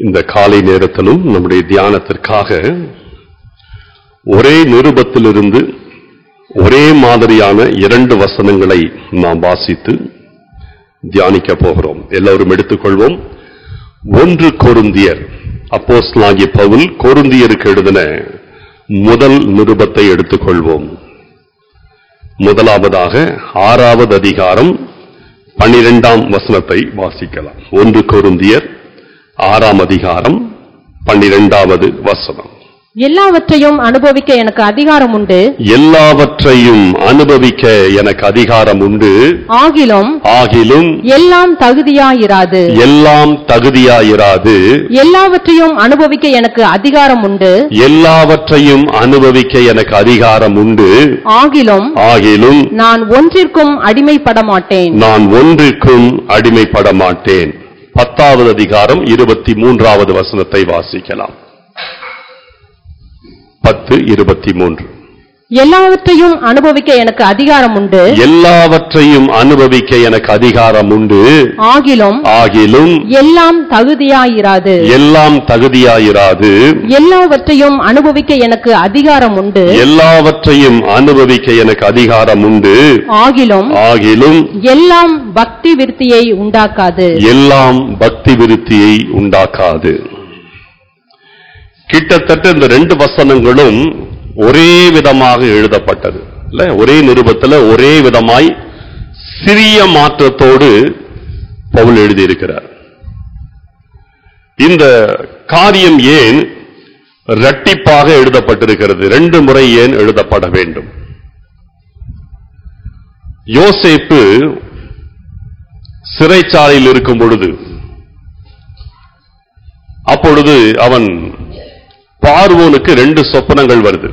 இந்த காலை நேரத்திலும் நம்முடைய தியானத்திற்காக ஒரே நிருபத்திலிருந்து ஒரே மாதிரியான இரண்டு வசனங்களை நாம் வாசித்து தியானிக்க போகிறோம் எல்லோரும் எடுத்துக்கொள்வோம் ஒன்று கொருந்தியர் அப்போஸ்தலனாகிய பவுல் கொருந்தியருக்கு எழுதின முதல் நிருபத்தை எடுத்துக்கொள்வோம் முதலாவதாக ஆறாவது அதிகாரம் பன்னிரெண்டாம் வசனத்தை வாசிக்கலாம் ஒன்று கொருந்தியர் ஆறாம் அதிகாரம் பன்னிரெண்டாவது வசனம் எல்லாவற்றையும் அனுபவிக்க எனக்கு அதிகாரம் உண்டு எல்லாவற்றையும் அனுபவிக்க எனக்கு அதிகாரம் உண்டு ஆகிலும் ஆகிலும் எல்லாம் தகுதியாயிராது எல்லாம் தகுதியாயிராது எல்லாவற்றையும் அனுபவிக்க எனக்கு அதிகாரம் உண்டு எல்லாவற்றையும் அனுபவிக்க எனக்கு அதிகாரம் உண்டு ஆகிலும் ஆகிலும் நான் ஒன்றிற்கும் அடிமைப்பட மாட்டேன் நான் ஒன்றுக்கும் அடிமைப்பட மாட்டேன் பத்தாவது அதிகாரம் இருபத்தி மூன்றாவது வசனத்தை வாசிக்கலாம் பத்து இருபத்தி மூன்று எல்லாவற்றையும் அனுபவிக்க எனக்கு அதிகாரம் உண்டு எல்லாவற்றையும் அனுபவிக்க எனக்கு அதிகாரம் உண்டு ஆகிலும் ஆகிலும் எல்லாம் தகுதியாயிராது எல்லாம் தகுதியாயிராது எல்லாவற்றையும் அனுபவிக்க எனக்கு அதிகாரம் உண்டு எல்லாவற்றையும் அனுபவிக்க எனக்கு அதிகாரம் உண்டு ஆகிலும் ஆகிலும் எல்லாம் பக்தி விருத்தியை உண்டாக்காது எல்லாம் பக்தி விருத்தியை உண்டாக்காது கிட்டத்தட்ட இந்த ரெண்டு வசனங்களும் ஒரே விதமாக எழுதப்பட்டது இல்ல ஒரே நிருபத்துல ஒரே விதமாய் சிறிய மாற்றத்தோடு பவுல் எழுதியிருக்கிறார் இந்த காரியம் ஏன் இரட்டிப்பாக எழுதப்பட்டிருக்கிறது ரெண்டு முறை ஏன் எழுதப்பட வேண்டும் யோசேப்பு சிறைச்சாலையில் இருக்கும் பொழுது அப்பொழுது அவன் பார்வோனுக்கு ரெண்டு சொப்பனங்கள் வருது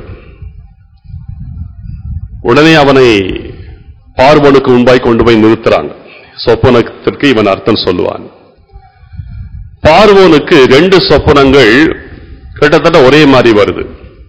உடனே அவனை பார்வோனுக்கு முன்பாய் கொண்டு போய் நிறுத்துறாங்க சொப்பனத்திற்கு இவன் அர்த்தம் சொல்லுவான் பார்வோனுக்கு ரெண்டு சொப்பனங்கள் கிட்டத்தட்ட ஒரே மாதிரி வருது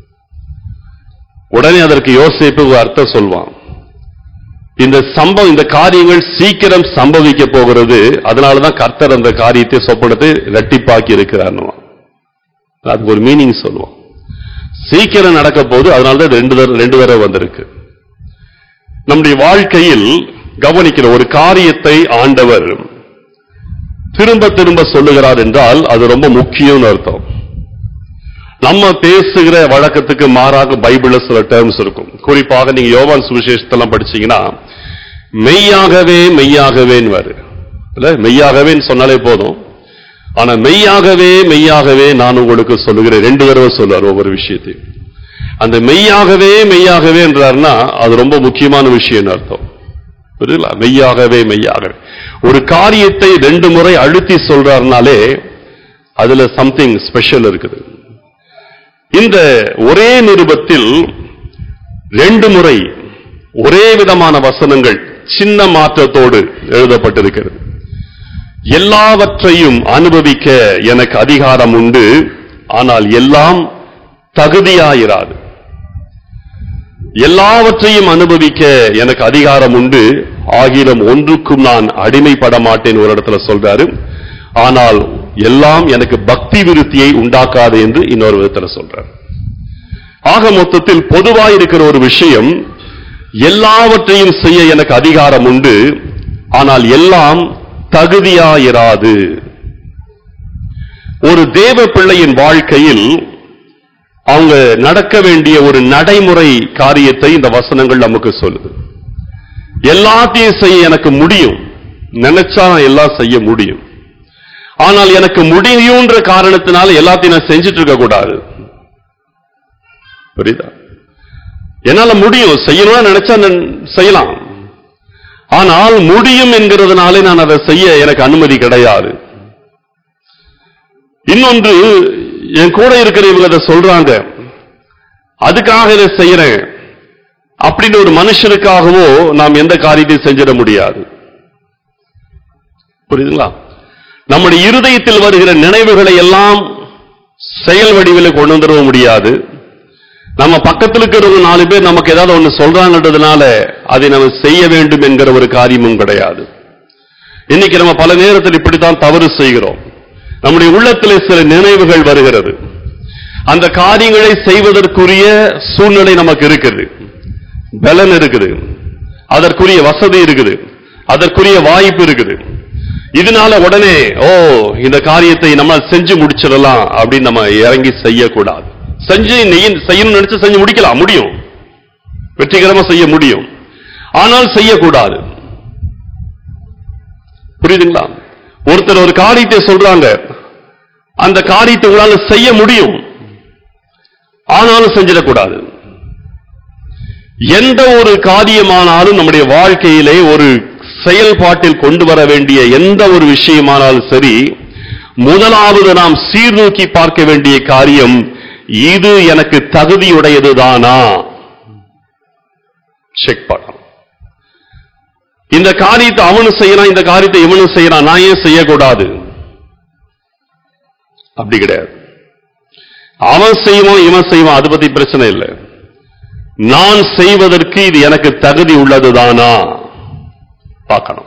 உடனே அதற்கு யோசிப்பு அர்த்தம் சொல்வான் இந்த சம்பவம் இந்த காரியங்கள் சீக்கிரம் சம்பவிக்க போகிறது அதனாலதான் கர்த்தர் அந்த காரியத்தை சொப்பனத்தை இரட்டிப்பாக்கி இருக்கிறார் அதுக்கு ஒரு மீனிங் சொல்லுவோம் சீக்கிரம் நடக்க போது அதனாலதான் இது ரெண்டு தடவை ரெண்டு தடவை வந்திருக்கு நம்முடைய வாழ்க்கையில் கவனிக்கிற ஒரு காரியத்தை ஆண்டவர் திரும்ப திரும்ப சொல்லுகிறார் என்றால் அது ரொம்ப முக்கியம்னு அர்த்தம் நம்ம பேசுகிற வழக்கத்துக்கு மாறாக பைபிள்ல சில டேர்ம்ஸ் இருக்கும் குறிப்பாக நீங்க யோவான் சுவிசேஷத்தெல்லாம் படிச்சீங்கன்னா மெய்யாகவே மெய்யாகவேன்னு வரு இல்ல மெய்யாகவேன்னு சொன்னாலே போதும் ஆனா மெய்யாகவே மெய்யாகவே நான் உங்களுக்கு சொல்லுகிறேன் ரெண்டு தடவை சொல்லுவார் ஒவ்வொரு விஷயத்தையும் அந்த மெய்யாகவே மெய்யாகவே என்றார்னா அது ரொம்ப முக்கியமான விஷயம்னு அர்த்தம் புரியுதுங்களா மெய்யாகவே மெய்யாகவே ஒரு காரியத்தை ரெண்டு முறை அழுத்தி சொல்றாருனாலே அதுல சம்திங் ஸ்பெஷல் இருக்குது இந்த ஒரே நிருபத்தில் ரெண்டு முறை ஒரே விதமான வசனங்கள் சின்ன மாற்றத்தோடு எழுதப்பட்டிருக்கிறது எல்லாவற்றையும் அனுபவிக்க எனக்கு அதிகாரம் உண்டு ஆனால் எல்லாம் தகுதியாயிராது எல்லாவற்றையும் அனுபவிக்க எனக்கு அதிகாரம் உண்டு ஆகிலும் ஒன்றுக்கும் நான் அடிமைப்பட மாட்டேன் ஒரு இடத்துல சொல்றாரு ஆனால் எல்லாம் எனக்கு பக்தி விருத்தியை உண்டாக்காது என்று இன்னொரு விதத்துல சொல்றார் ஆக மொத்தத்தில் பொதுவாய் இருக்கிற ஒரு விஷயம் எல்லாவற்றையும் செய்ய எனக்கு அதிகாரம் உண்டு ஆனால் எல்லாம் தகுதியாயிராது ஒரு தேவ பிள்ளையின் வாழ்க்கையில் அவங்க நடக்க வேண்டிய ஒரு நடைமுறை காரியத்தை இந்த வசனங்கள் நமக்கு சொல்லுது எல்லாத்தையும் செய்ய எனக்கு முடியும் நினைச்சா நான் எல்லாம் செய்ய முடியும் ஆனால் எனக்கு முடியுன்ற காரணத்தினால எல்லாத்தையும் நான் செஞ்சுட்டு இருக்க கூடாது புரியுதா என்னால முடியும் செய்யணும்னு நினைச்சா நான் செய்யலாம் ஆனால் முடியும் என்கிறதுனாலே நான் அதை செய்ய எனக்கு அனுமதி கிடையாது இன்னொன்று என் கூட இருக்கிற இவங்க அதை சொல்றாங்க அதுக்காக இதை செய்யறேன் அப்படின்னு ஒரு மனுஷனுக்காகவோ நாம் எந்த காரியத்தையும் செஞ்சிட முடியாது புரியுதுங்களா நம்முடைய இருதயத்தில் வருகிற நினைவுகளை எல்லாம் செயல் வடிவில் கொண்டு வந்துட முடியாது நம்ம பக்கத்தில் இருக்கிறவங்க நாலு பேர் நமக்கு ஏதாவது ஒண்ணு சொல்றாங்கன்றதுனால அதை நம்ம செய்ய வேண்டும் என்கிற ஒரு காரியமும் கிடையாது இன்னைக்கு நம்ம பல நேரத்தில் இப்படித்தான் தவறு செய்கிறோம் நம்முடைய உள்ளத்திலே சில நினைவுகள் வருகிறது அந்த காரியங்களை செய்வதற்குரிய சூழ்நிலை நமக்கு இருக்குது பலன் இருக்குது அதற்குரிய வசதி இருக்குது அதற்குரிய வாய்ப்பு இருக்குது இதனால உடனே ஓ இந்த காரியத்தை நம்ம செஞ்சு முடிச்சிடலாம் அப்படின்னு நம்ம இறங்கி செய்யக்கூடாது செஞ்சு நெய்ய- செய்யணும்னு நினைச்சு செஞ்சு முடிக்கலாம் முடியும் வெற்றிகரமா செய்ய முடியும் ஆனால் செய்யக்கூடாது புரியுதுங்களா ஒருத்தர் ஒரு காரியத்தை சொல்றாங்க அந்த காரியத்தை உங்களால செய்ய முடியும் ஆனாலும் செஞ்சிடக்கூடாது எந்த ஒரு காரியமானாலும் நம்முடைய வாழ்க்கையிலே ஒரு செயல்பாட்டில் கொண்டு வர வேண்டிய எந்த ஒரு விஷயமானாலும் சரி முதலாவது நாம் சீர்தூக்கி பார்க்க வேண்டிய காரியம் இது எனக்கு தகுதியுடையதுதானா செக் பண்ணணும் இந்த காரியத்தை அவனும் செய்யறான் இந்த காரியத்தை இவனும் செய்யறான் நான் ஏன் செய்யக்கூடாது அப்படி கிடையாது அவன் செய்வான் இவன் செய்வான் அது பத்தி பிரச்சனை இல்லை நான் செய்வதற்கு இது எனக்கு தகுதி உள்ளதுதானா பார்க்கணும்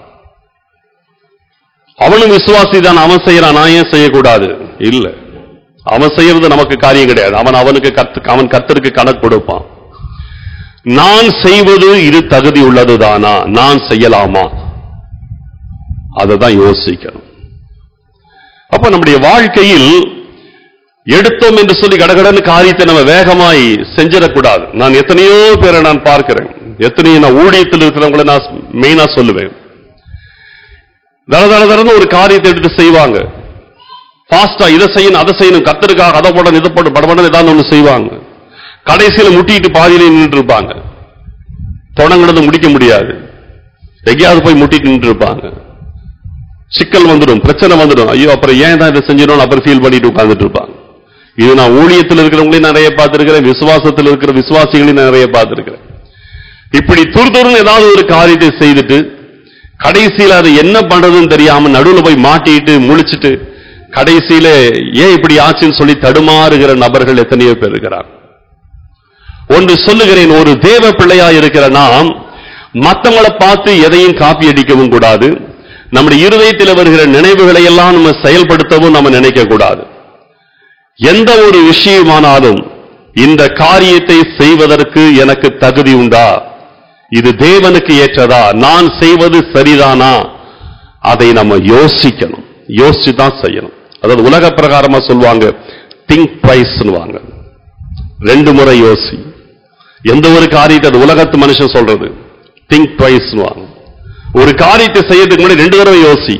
அவனும் விசுவாசி தான் அவன் செய்யறான் நான் ஏன் செய்யக்கூடாது இல்ல அவன் செய்யறது நமக்கு காரியம் கிடையாது அவன் அவனுக்கு கத்து அவன் கத்தருக்கு கணக்கு கொடுப்பான் நான் செய்வது இது தகுதி உள்ளதுதானா நான் செய்யலாமா அதை தான் யோசிக்கணும் அப்ப நம்முடைய வாழ்க்கையில் எடுத்தோம் என்று சொல்லி கடகடன்னு காரியத்தை நம்ம வேகமாய் செஞ்சிடக்கூடாது நான் எத்தனையோ பேரை நான் பார்க்கிறேன் எத்தனையோ நான் ஊழியத்தில் இருக்கிறவங்களை நான் மெயினா சொல்லுவேன் தர தர தரன்னு ஒரு காரியத்தை எடுத்து செய்வாங்க ஃபாஸ்டா இதை செய்யணும் அதை செய்யணும் கத்தருக்காக அதை போடணும் இதை போட்டு படபடன்னு ஏதாவது ஒன்று செய்வாங்க கடைசியில முட்டிட்டு பாதியிலே நின்று இருப்பாங்க தொடங்கினது முடிக்க முடியாது எங்கேயாவது போய் முட்டிட்டு நின்று இருப்பாங்க சிக்கல் வந்துடும் பிரச்சனை வந்துடும் ஐயோ அப்புறம் ஏன் தான் இதை செஞ்சிடும் அப்புறம் ஃபீல் பண்ணிட்டு உட்கார்ந்துட்டு இருப்பாங்க இது நான் ஊழியத்தில் இருக்கிறவங்களையும் நிறைய பார்த்திருக்கிறேன் விசுவாசத்தில் இருக்கிற விசுவாசிகளையும் நிறைய பார்த்திருக்கிறேன் இப்படி துருதுருன்னு ஏதாவது ஒரு காரியத்தை செய்துட்டு கடைசியில அது என்ன பண்றதுன்னு தெரியாம நடுவுல போய் மாட்டிட்டு முழிச்சிட்டு கடைசியில ஏன் இப்படி ஆச்சுன்னு சொல்லி தடுமாறுகிற நபர்கள் எத்தனையோ பேர் இருக்கிறார் ஒன்று சொல்லுகிறேன் ஒரு தேவ பிள்ளையா இருக்கிற நாம் மத்தவங்களை பார்த்து எதையும் காப்பி அடிக்கவும் கூடாது நம்முடைய இருதயத்தில் வருகிற நினைவுகளை எல்லாம் நம்ம செயல்படுத்தவும் நம்ம நினைக்க கூடாது எந்த ஒரு விஷயமானாலும் இந்த காரியத்தை செய்வதற்கு எனக்கு தகுதி உண்டா இது தேவனுக்கு ஏற்றதா நான் செய்வது சரிதானா அதை நம்ம யோசிக்கணும் யோசிச்சு தான் செய்யணும் அதாவது உலக பிரகாரமா சொல்லுவாங்க திங்க் ட்வைஸ் வாங்க ரெண்டு முறை யோசி எந்த ஒரு காரியத்தை அது உலகத்து மனுஷன் சொல்றது திங்க் ட்வைஸ் வாங்க ஒரு காரியத்தை செய்யறதுக்கு முன்னாடி ரெண்டு தடவை யோசி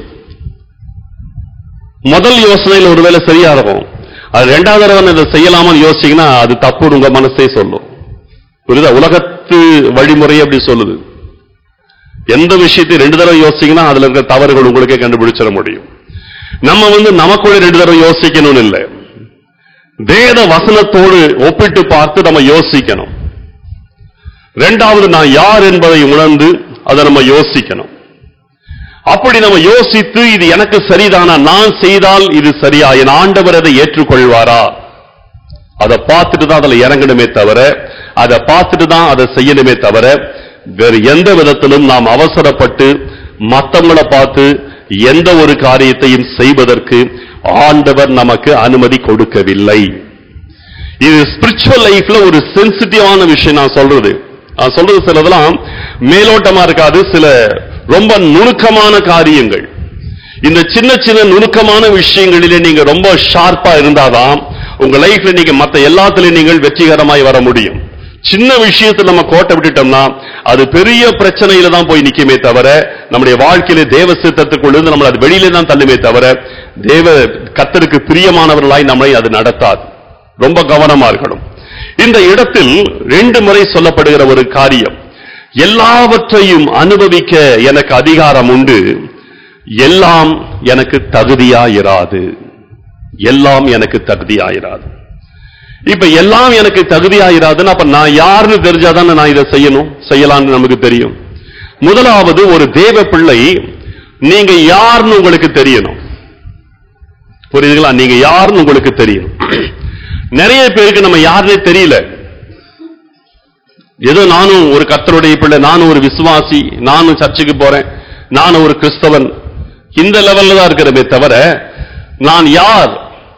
முதல் யோசனையில் ஒருவேளை சரியா இருக்கும் அது ரெண்டாவது தடவை நான் இதை செய்யலாமான்னு யோசிச்சீங்கன்னா அது தப்புன்னு உங்க மனசே சொல்லும் புரியுதா உலகத்து வழிமுறை அப்படி சொல்லுது எந்த விஷயத்தையும் ரெண்டு தடவை யோசிச்சீங்கன்னா அதுல இருக்கிற தவறுகள் உங்களுக்கே கண்டுபிடிச்சிட முடியும் நம்ம வந்து நமக்குள்ள ரெண்டு தடவை யோசிக்கணும்னு இல்லை வேத வசனத்தோடு ஒப்பிட்டு பார்த்து நம்ம யோசிக்கணும் ரெண்டாவது நான் யார் என்பதை உணர்ந்து அதை நம்ம யோசிக்கணும் அப்படி நம்ம யோசித்து இது எனக்கு சரிதானா நான் செய்தால் இது சரியா என் ஆண்டவர் அதை ஏற்றுக்கொள்வாரா அதை பார்த்துட்டு தான் அதுல இறங்கணுமே தவிர அதை பார்த்துட்டு தான் அதை செய்யணுமே தவிர வேறு எந்த விதத்திலும் நாம் அவசரப்பட்டு மத்தவங்களை பார்த்து எந்த ஒரு காரியத்தையும் செய்வதற்கு ஆண்டவர் நமக்கு அனுமதி கொடுக்கவில்லை இது ஸ்பிரிச்சுவல் லைஃப்ல ஒரு சென்சிட்டிவான விஷயம் நான் சொல்றது நான் சொல்றது சிலதெல்லாம் மேலோட்டமா இருக்காது சில ரொம்ப நுணுக்கமான காரியங்கள் இந்த சின்ன சின்ன நுணுக்கமான விஷயங்களிலே நீங்க ரொம்ப ஷார்ப்பா இருந்தாதான் உங்க லைஃப்ல நீங்க மத்த எல்லாத்துலயும் நீங்கள் வெற்றிகரமாய் வர முடியும் சின்ன விஷயத்துல நம்ம கோட்டை விட்டுட்டோம்னா அது பெரிய பிரச்சனையில தான் போய் நிக்குமே தவிர நம்முடைய வாழ்க்கையில தேவ சித்தத்துக்குள்ள இருந்து நம்மளை அது வெளியில தான் தள்ளுமே தவிர தேவ கத்தருக்கு பிரியமானவர்களாய் நம்மளை அது நடத்தாது ரொம்ப கவனமா இருக்கணும் இந்த இடத்தில் ரெண்டு முறை சொல்லப்படுகிற ஒரு காரியம் எல்லாவற்றையும் அனுபவிக்க எனக்கு அதிகாரம் உண்டு எல்லாம் எனக்கு தகுதியாயிராது எல்லாம் எனக்கு தகுதியாயிராது இப்ப எல்லாம் எனக்கு தகுதியாயிராதுன்னு அப்ப நான் யாருன்னு தெரிஞ்சாதானே நான் இதை செய்யணும் செய்யலாம்னு நமக்கு தெரியும் முதலாவது ஒரு தேவ பிள்ளை நீங்க யாருன்னு உங்களுக்கு தெரியணும் புரியுதுங்களா நீங்க யாருன்னு உங்களுக்கு தெரியும் நிறைய பேருக்கு நம்ம யாருன்னே தெரியல ஏதோ நானும் ஒரு கர்த்தருடைய பிள்ளை நானும் ஒரு விசுவாசி நானும் சர்ச்சுக்கு போறேன் நானும் ஒரு கிறிஸ்தவன் இந்த லெவல்ல தான் இருக்கிறமே தவிர நான் யார்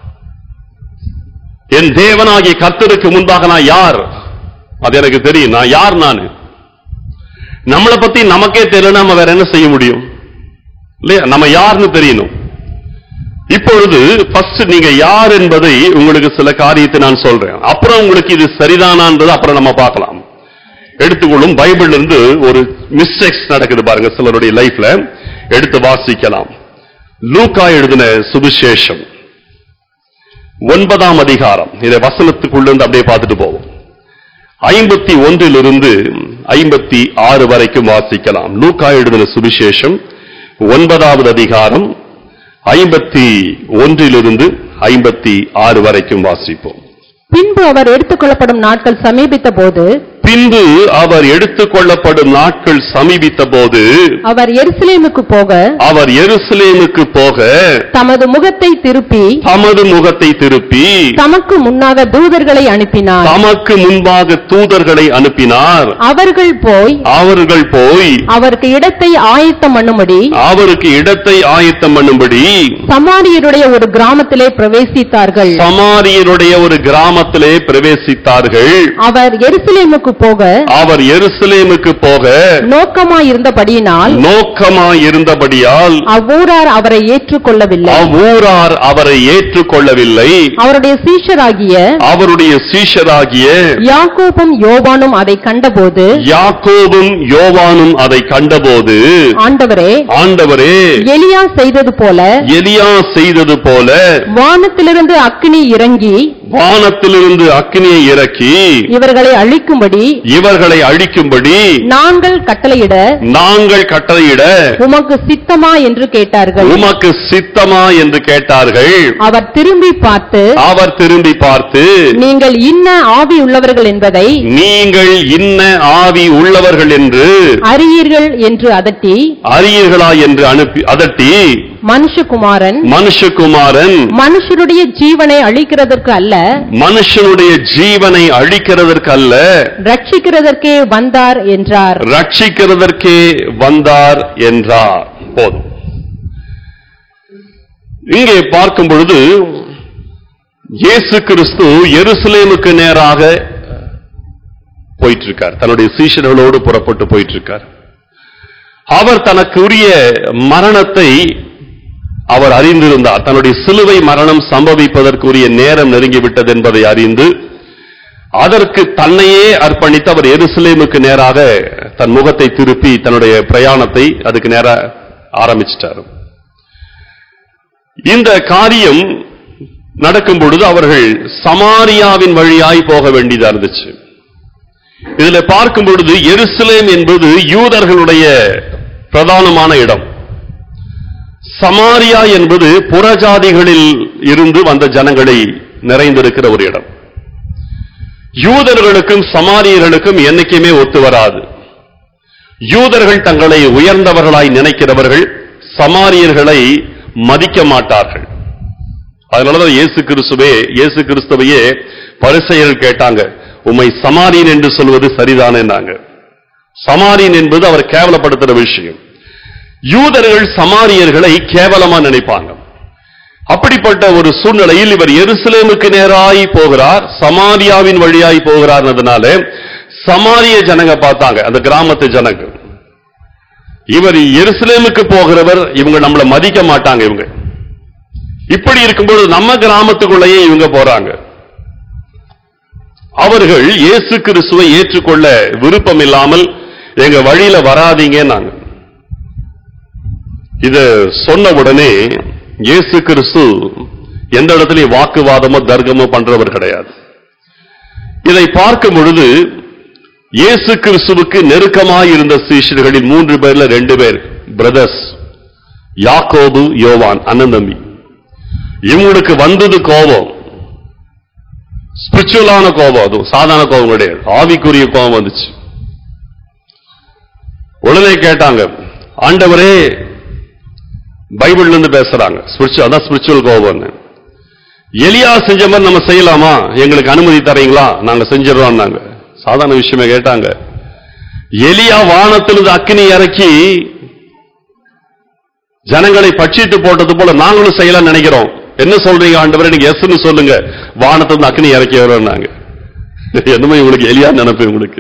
என் தேவனாகிய கர்த்தருக்கு முன்பாக நான் யார் அது எனக்கு தெரியும் நான் யார் நான் நம்மளை பத்தி நமக்கே தெரியல நம்ம வேற என்ன செய்ய முடியும் இல்லையா நம்ம யாருன்னு தெரியணும் இப்பொழுது ஃபர்ஸ்ட் நீங்க யார் என்பதை உங்களுக்கு சில காரியத்தை நான் சொல்றேன் அப்புறம் உங்களுக்கு இது சரிதானான்றது அப்புறம் நம்ம பார்க்கலாம் எடுத்துக்கொள்ளும் பைபிள்ல இருந்து ஒரு மிஸ்டேக்ஸ் நடக்குது பாருங்க சிலருடைய லைஃப்ல எடுத்து வாசிக்கலாம் லூக்கா எழுதின சுவிசேஷம் ஒன்பதாம் அதிகாரம் இதை வசனத்துக்குள்ள இருந்து அப்படியே பார்த்துட்டு போவோம் ஐம்பத்தி ஒன்றிலிருந்து ஐம்பத்தி ஆறு வரைக்கும் வாசிக்கலாம் லூக்கா எழுதின சுவிசேஷம் ஒன்பதாவது அதிகாரம் ஐம்பத்தி ஒன்றிலிருந்து ஐம்பத்தி ஆறு வரைக்கும் வாசிப்போம் பின்பு அவர் எடுத்துக்கொள்ளப்படும் நாட்கள் சமீபித்த போது பின்பு அவர் எடுத்துக் கொள்ளப்படும் நாட்கள் சமீபித்த போது அவர் எருசலேமுக்கு போக அவர் எருசலேமுக்கு போக தமது முகத்தை திருப்பி தமது முகத்தை திருப்பி தமக்கு முன்னாக தூதர்களை அனுப்பினார் தமக்கு முன்பாக தூதர்களை அனுப்பினார் அவர்கள் போய் அவர்கள் போய் அவருக்கு இடத்தை ஆயத்தம் பண்ணும்படி அவருக்கு இடத்தை ஆயத்தம் பண்ணும்படி சமாரியருடைய ஒரு கிராமத்திலே பிரவேசித்தார்கள் சமாரியருடைய ஒரு கிராமத்திலே பிரவேசித்தார்கள் அவர் எருசலேமுக்கு போக அவர் எருசலேமுக்கு போக நோக்கமாயிருந்தபடியினால் நோக்கமாய் இருந்தபடியால் அவ்வூரார் அவரை ஏற்றுக்கொள்ளவில்லை அவ்வூரார் அவரை ஏற்றுக்கொள்ளவில்லை அவருடைய சீஷராகிய அவருடைய சீஷராகிய யாக்கோபும் யோவானும் அதை கண்டபோது யாக்கோபும் யோவானும் அதை கண்டபோது ஆண்டவரே ஆண்டவரே எலியா செய்தது போல எலியா செய்தது போல வானத்திலிருந்து அக்கினி இறங்கி வானத்திலிருந்து அக்கினியை இறக்கி இவர்களை அழிக்கும்படி இவர்களை அழிக்கும்படி நாங்கள் கட்டளையிட நாங்கள் கட்டளையிட உமக்கு சித்தமா என்று கேட்டார்கள் உமக்கு சித்தமா என்று கேட்டார்கள் அவர் திரும்பி பார்த்து அவர் திரும்பி பார்த்து நீங்கள் இன்ன ஆவி உள்ளவர்கள் என்பதை நீங்கள் இன்ன ஆவி உள்ளவர்கள் என்று அறியீர்கள் என்று அதட்டி அறியீர்களா என்று அனுப்பி அதட்டி மனுஷகுமாரன் மனுஷகுமாரன் மனுஷருடைய ஜீவனை அழிக்கிறதற்கு அல்ல மனுஷனுடைய ஜீவனை அழிக்கிறதற்கு அல்ல ரட்சிக்கிறதற்கே வந்தார் என்றார் ரட்சிக்கிறதற்கே வந்தார் என்றார் போதும் இங்கே பார்க்கும் பொழுது இயேசு கிறிஸ்து எருசலேமுக்கு நேராக போயிட்டு இருக்கார் தன்னுடைய சீஷர்களோடு புறப்பட்டு போயிட்டு இருக்கார் அவர் தனக்குரிய மரணத்தை அவர் அறிந்திருந்தார் தன்னுடைய சிலுவை மரணம் சம்பவிப்பதற்குரிய நேரம் நெருங்கிவிட்டது என்பதை அறிந்து அதற்கு தன்னையே அர்ப்பணித்து அவர் எருசலேமுக்கு நேராக தன் முகத்தை திருப்பி தன்னுடைய பிரயாணத்தை அதுக்கு நேரா ஆரம்பிச்சிட்டார் இந்த காரியம் நடக்கும் பொழுது அவர்கள் சமாரியாவின் வழியாய் போக வேண்டியதா இருந்துச்சு இதுல பார்க்கும் பொழுது எருசலேம் என்பது யூதர்களுடைய பிரதானமான இடம் சமாரியா என்பது புறஜாதிகளில் இருந்து வந்த ஜனங்களை நிறைந்திருக்கிற ஒரு இடம் யூதர்களுக்கும் சமாரியர்களுக்கும் என்னைக்குமே ஒத்து வராது யூதர்கள் தங்களை உயர்ந்தவர்களாய் நினைக்கிறவர்கள் சமாரியர்களை மதிக்க மாட்டார்கள் அதனாலதான் இயேசு கிறிஸ்துவே இயேசு கிறிஸ்துவையே பரிசெயர்கள் கேட்டாங்க உம்மை சமாரியன் என்று சொல்வது சரிதானேன்னாங்க சமாரியன் என்பது அவர் கேவலப்படுத்துற விஷயம் யூதர்கள் சமாரியர்களை கேவலமா நினைப்பாங்க அப்படிப்பட்ட ஒரு சூழ்நிலையில் இவர் எருசலேமுக்கு நேராய் போகிறார் சமாரியாவின் வழியாய் போகிறார்ன்றதுனால சமாரிய ஜனங்க பார்த்தாங்க அந்த கிராமத்து ஜனங்க இவர் எருசலேமுக்கு போகிறவர் இவங்க நம்மளை மதிக்க மாட்டாங்க இவங்க இப்படி இருக்கும்போது நம்ம கிராமத்துக்குள்ளேயே இவங்க போறாங்க அவர்கள் இயேசு கிறிஸ்துவை ஏற்றுக்கொள்ள விருப்பம் இல்லாமல் எங்க வழியில வராதீங்க நாங்க இத சொன்ன உடனே இயேசு கிறிஸ்து எந்த இடத்துலயும் வாக்குவாதமோ தர்க்கமோ பண்றவர் கிடையாது இதை பார்க்கும் பொழுது இயேசு கிறிஸ்துவுக்கு நெருக்கமாய் இருந்த சீஷர்களில் மூன்று பேர்ல ரெண்டு பேர் பிரதர்ஸ் யாக்கோபு யோவான் அண்ணன் தம்பி இவங்களுக்கு வந்தது கோபம் ஸ்பிரிச்சுவலான கோபம் அது சாதாரண கோபம் கிடையாது ஆவிக்குரிய கோபம் வந்துச்சு உடனே கேட்டாங்க ஆண்டவரே பைபிள்ல இருந்து பேசுறாங்க ஸ்பிரிச்சுவல் அதான் ஸ்பிரிச்சுவல் கோபம்னு எலியா செஞ்ச மாதிரி நம்ம செய்யலாமா எங்களுக்கு அனுமதி தரீங்களா நாங்க செஞ்சிடறோம்னாங்க சாதாரண விஷயமே கேட்டாங்க எலியா வானத்திலிருந்து அக்கினி இறக்கி ஜனங்களை பட்சித்து போட்டது போல நாங்களும் செய்யலாம் நினைக்கிறோம் என்ன சொல்றீங்க ஆண்டவரே நீங்க எஸ்ன்னு சொல்லுங்க வானத்துல இருந்து அக்னி இறக்கி வரோம்னாங்க என்னமோ உங்களுக்கு எலியா நினைப்பு உங்களுக்கு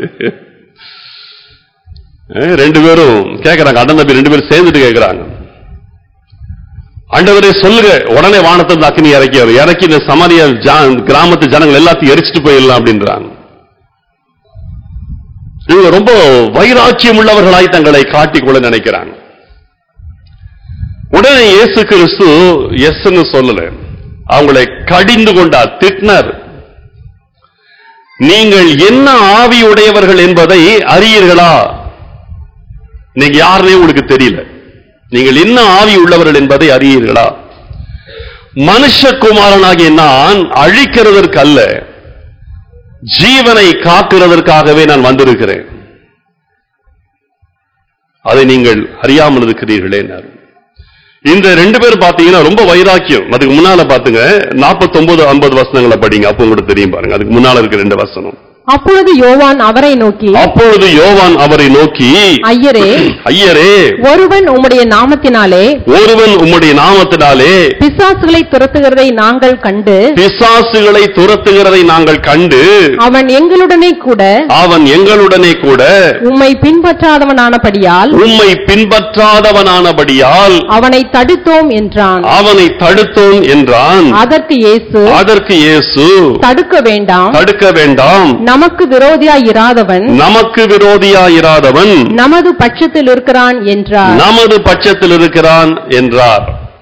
அஹ் ரெண்டு பேரும் கேக்குறாங்க அண்ணன் தம்பி ரெண்டு பேரும் சேர்ந்துட்டு கேக்குறாங்க ஆண்டவரே சொல்லுங்க உடனே வானத்திலிருந்து அக்னி இறக்கி வரும் இறக்கி இந்த சமாரிய ஜா- கிராமத்து ஜனங்கள் எல்லாத்தையும் எரிச்சிட்டு போயிடலாம் அப்படின்றாங்க இவங்க ரொம்ப வைராக்கியம் உள்ளவர்களாய் தங்களை காட்டிக்கொள்ள நினைக்கிறாங்க உடனே இயேசு கிறிஸ்து எஸ்ன்னு சொல்லல அவங்களை கடிந்து கொண்டார் திட்டினார் நீங்கள் என்ன ஆவி உடையவர்கள் என்பதை அறியீர்களா நீங்க யாருனே உங்களுக்கு தெரியல நீங்கள் என்ன ஆவி உள்ளவர்கள் என்பதை அறியீர்களா மனுஷகுமாரனாகிய நான் அழிக்கிறதற்கு அல்ல ஜீவனை காக்கிறதற்காகவே நான் வந்திருக்கிறேன் அதை நீங்கள் அறியாமல் இருக்கிறீர்களே இந்த ரெண்டு பேரும் பாத்தீங்கன்னா ரொம்ப வைராக்கியம் அதுக்கு முன்னால பாத்துங்க 49 50 வசனங்களை படிங்க அப்போ உங்களுக்கு தெரியும் பாருங்க அதுக்கு முன்னால இருக்க ரெண்டு வசனம் அப்பொழுது யோவான் அவரை நோக்கி அப்பொழுது யோவான் அவரை நோக்கி ஐயரே ஐயரே ஒருவன் உம்முடைய நாமத்தினாலே ஒருவன் உம்முடைய நாமத்தினாலே பிசாசுகளை துரத்துகிறதை நாங்கள் கண்டு பிசாசுகளை துரத்துகிறதை நாங்கள் கண்டு அவன் எங்களுடனே கூட அவன் எங்களுடனே கூட உம்மை பின்பற்றாதவனானபடியால் உம்மை பின்பற்றாதவனானபடியால் அவனை தடுத்தோம் என்றான் அவனை தடுத்தோம் என்றான் அதற்கு இயேசு அதற்கு இயேசு தடுக்க வேண்டாம் தடுக்க வேண்டாம் நமக்கு விரோதியாய் இராதவன் நமக்கு விரோதியாயிராதவன் நமது பட்சத்தில் இருக்கிறான் என்றார் நமது பட்சத்தில் இருக்கிறான் என்றார்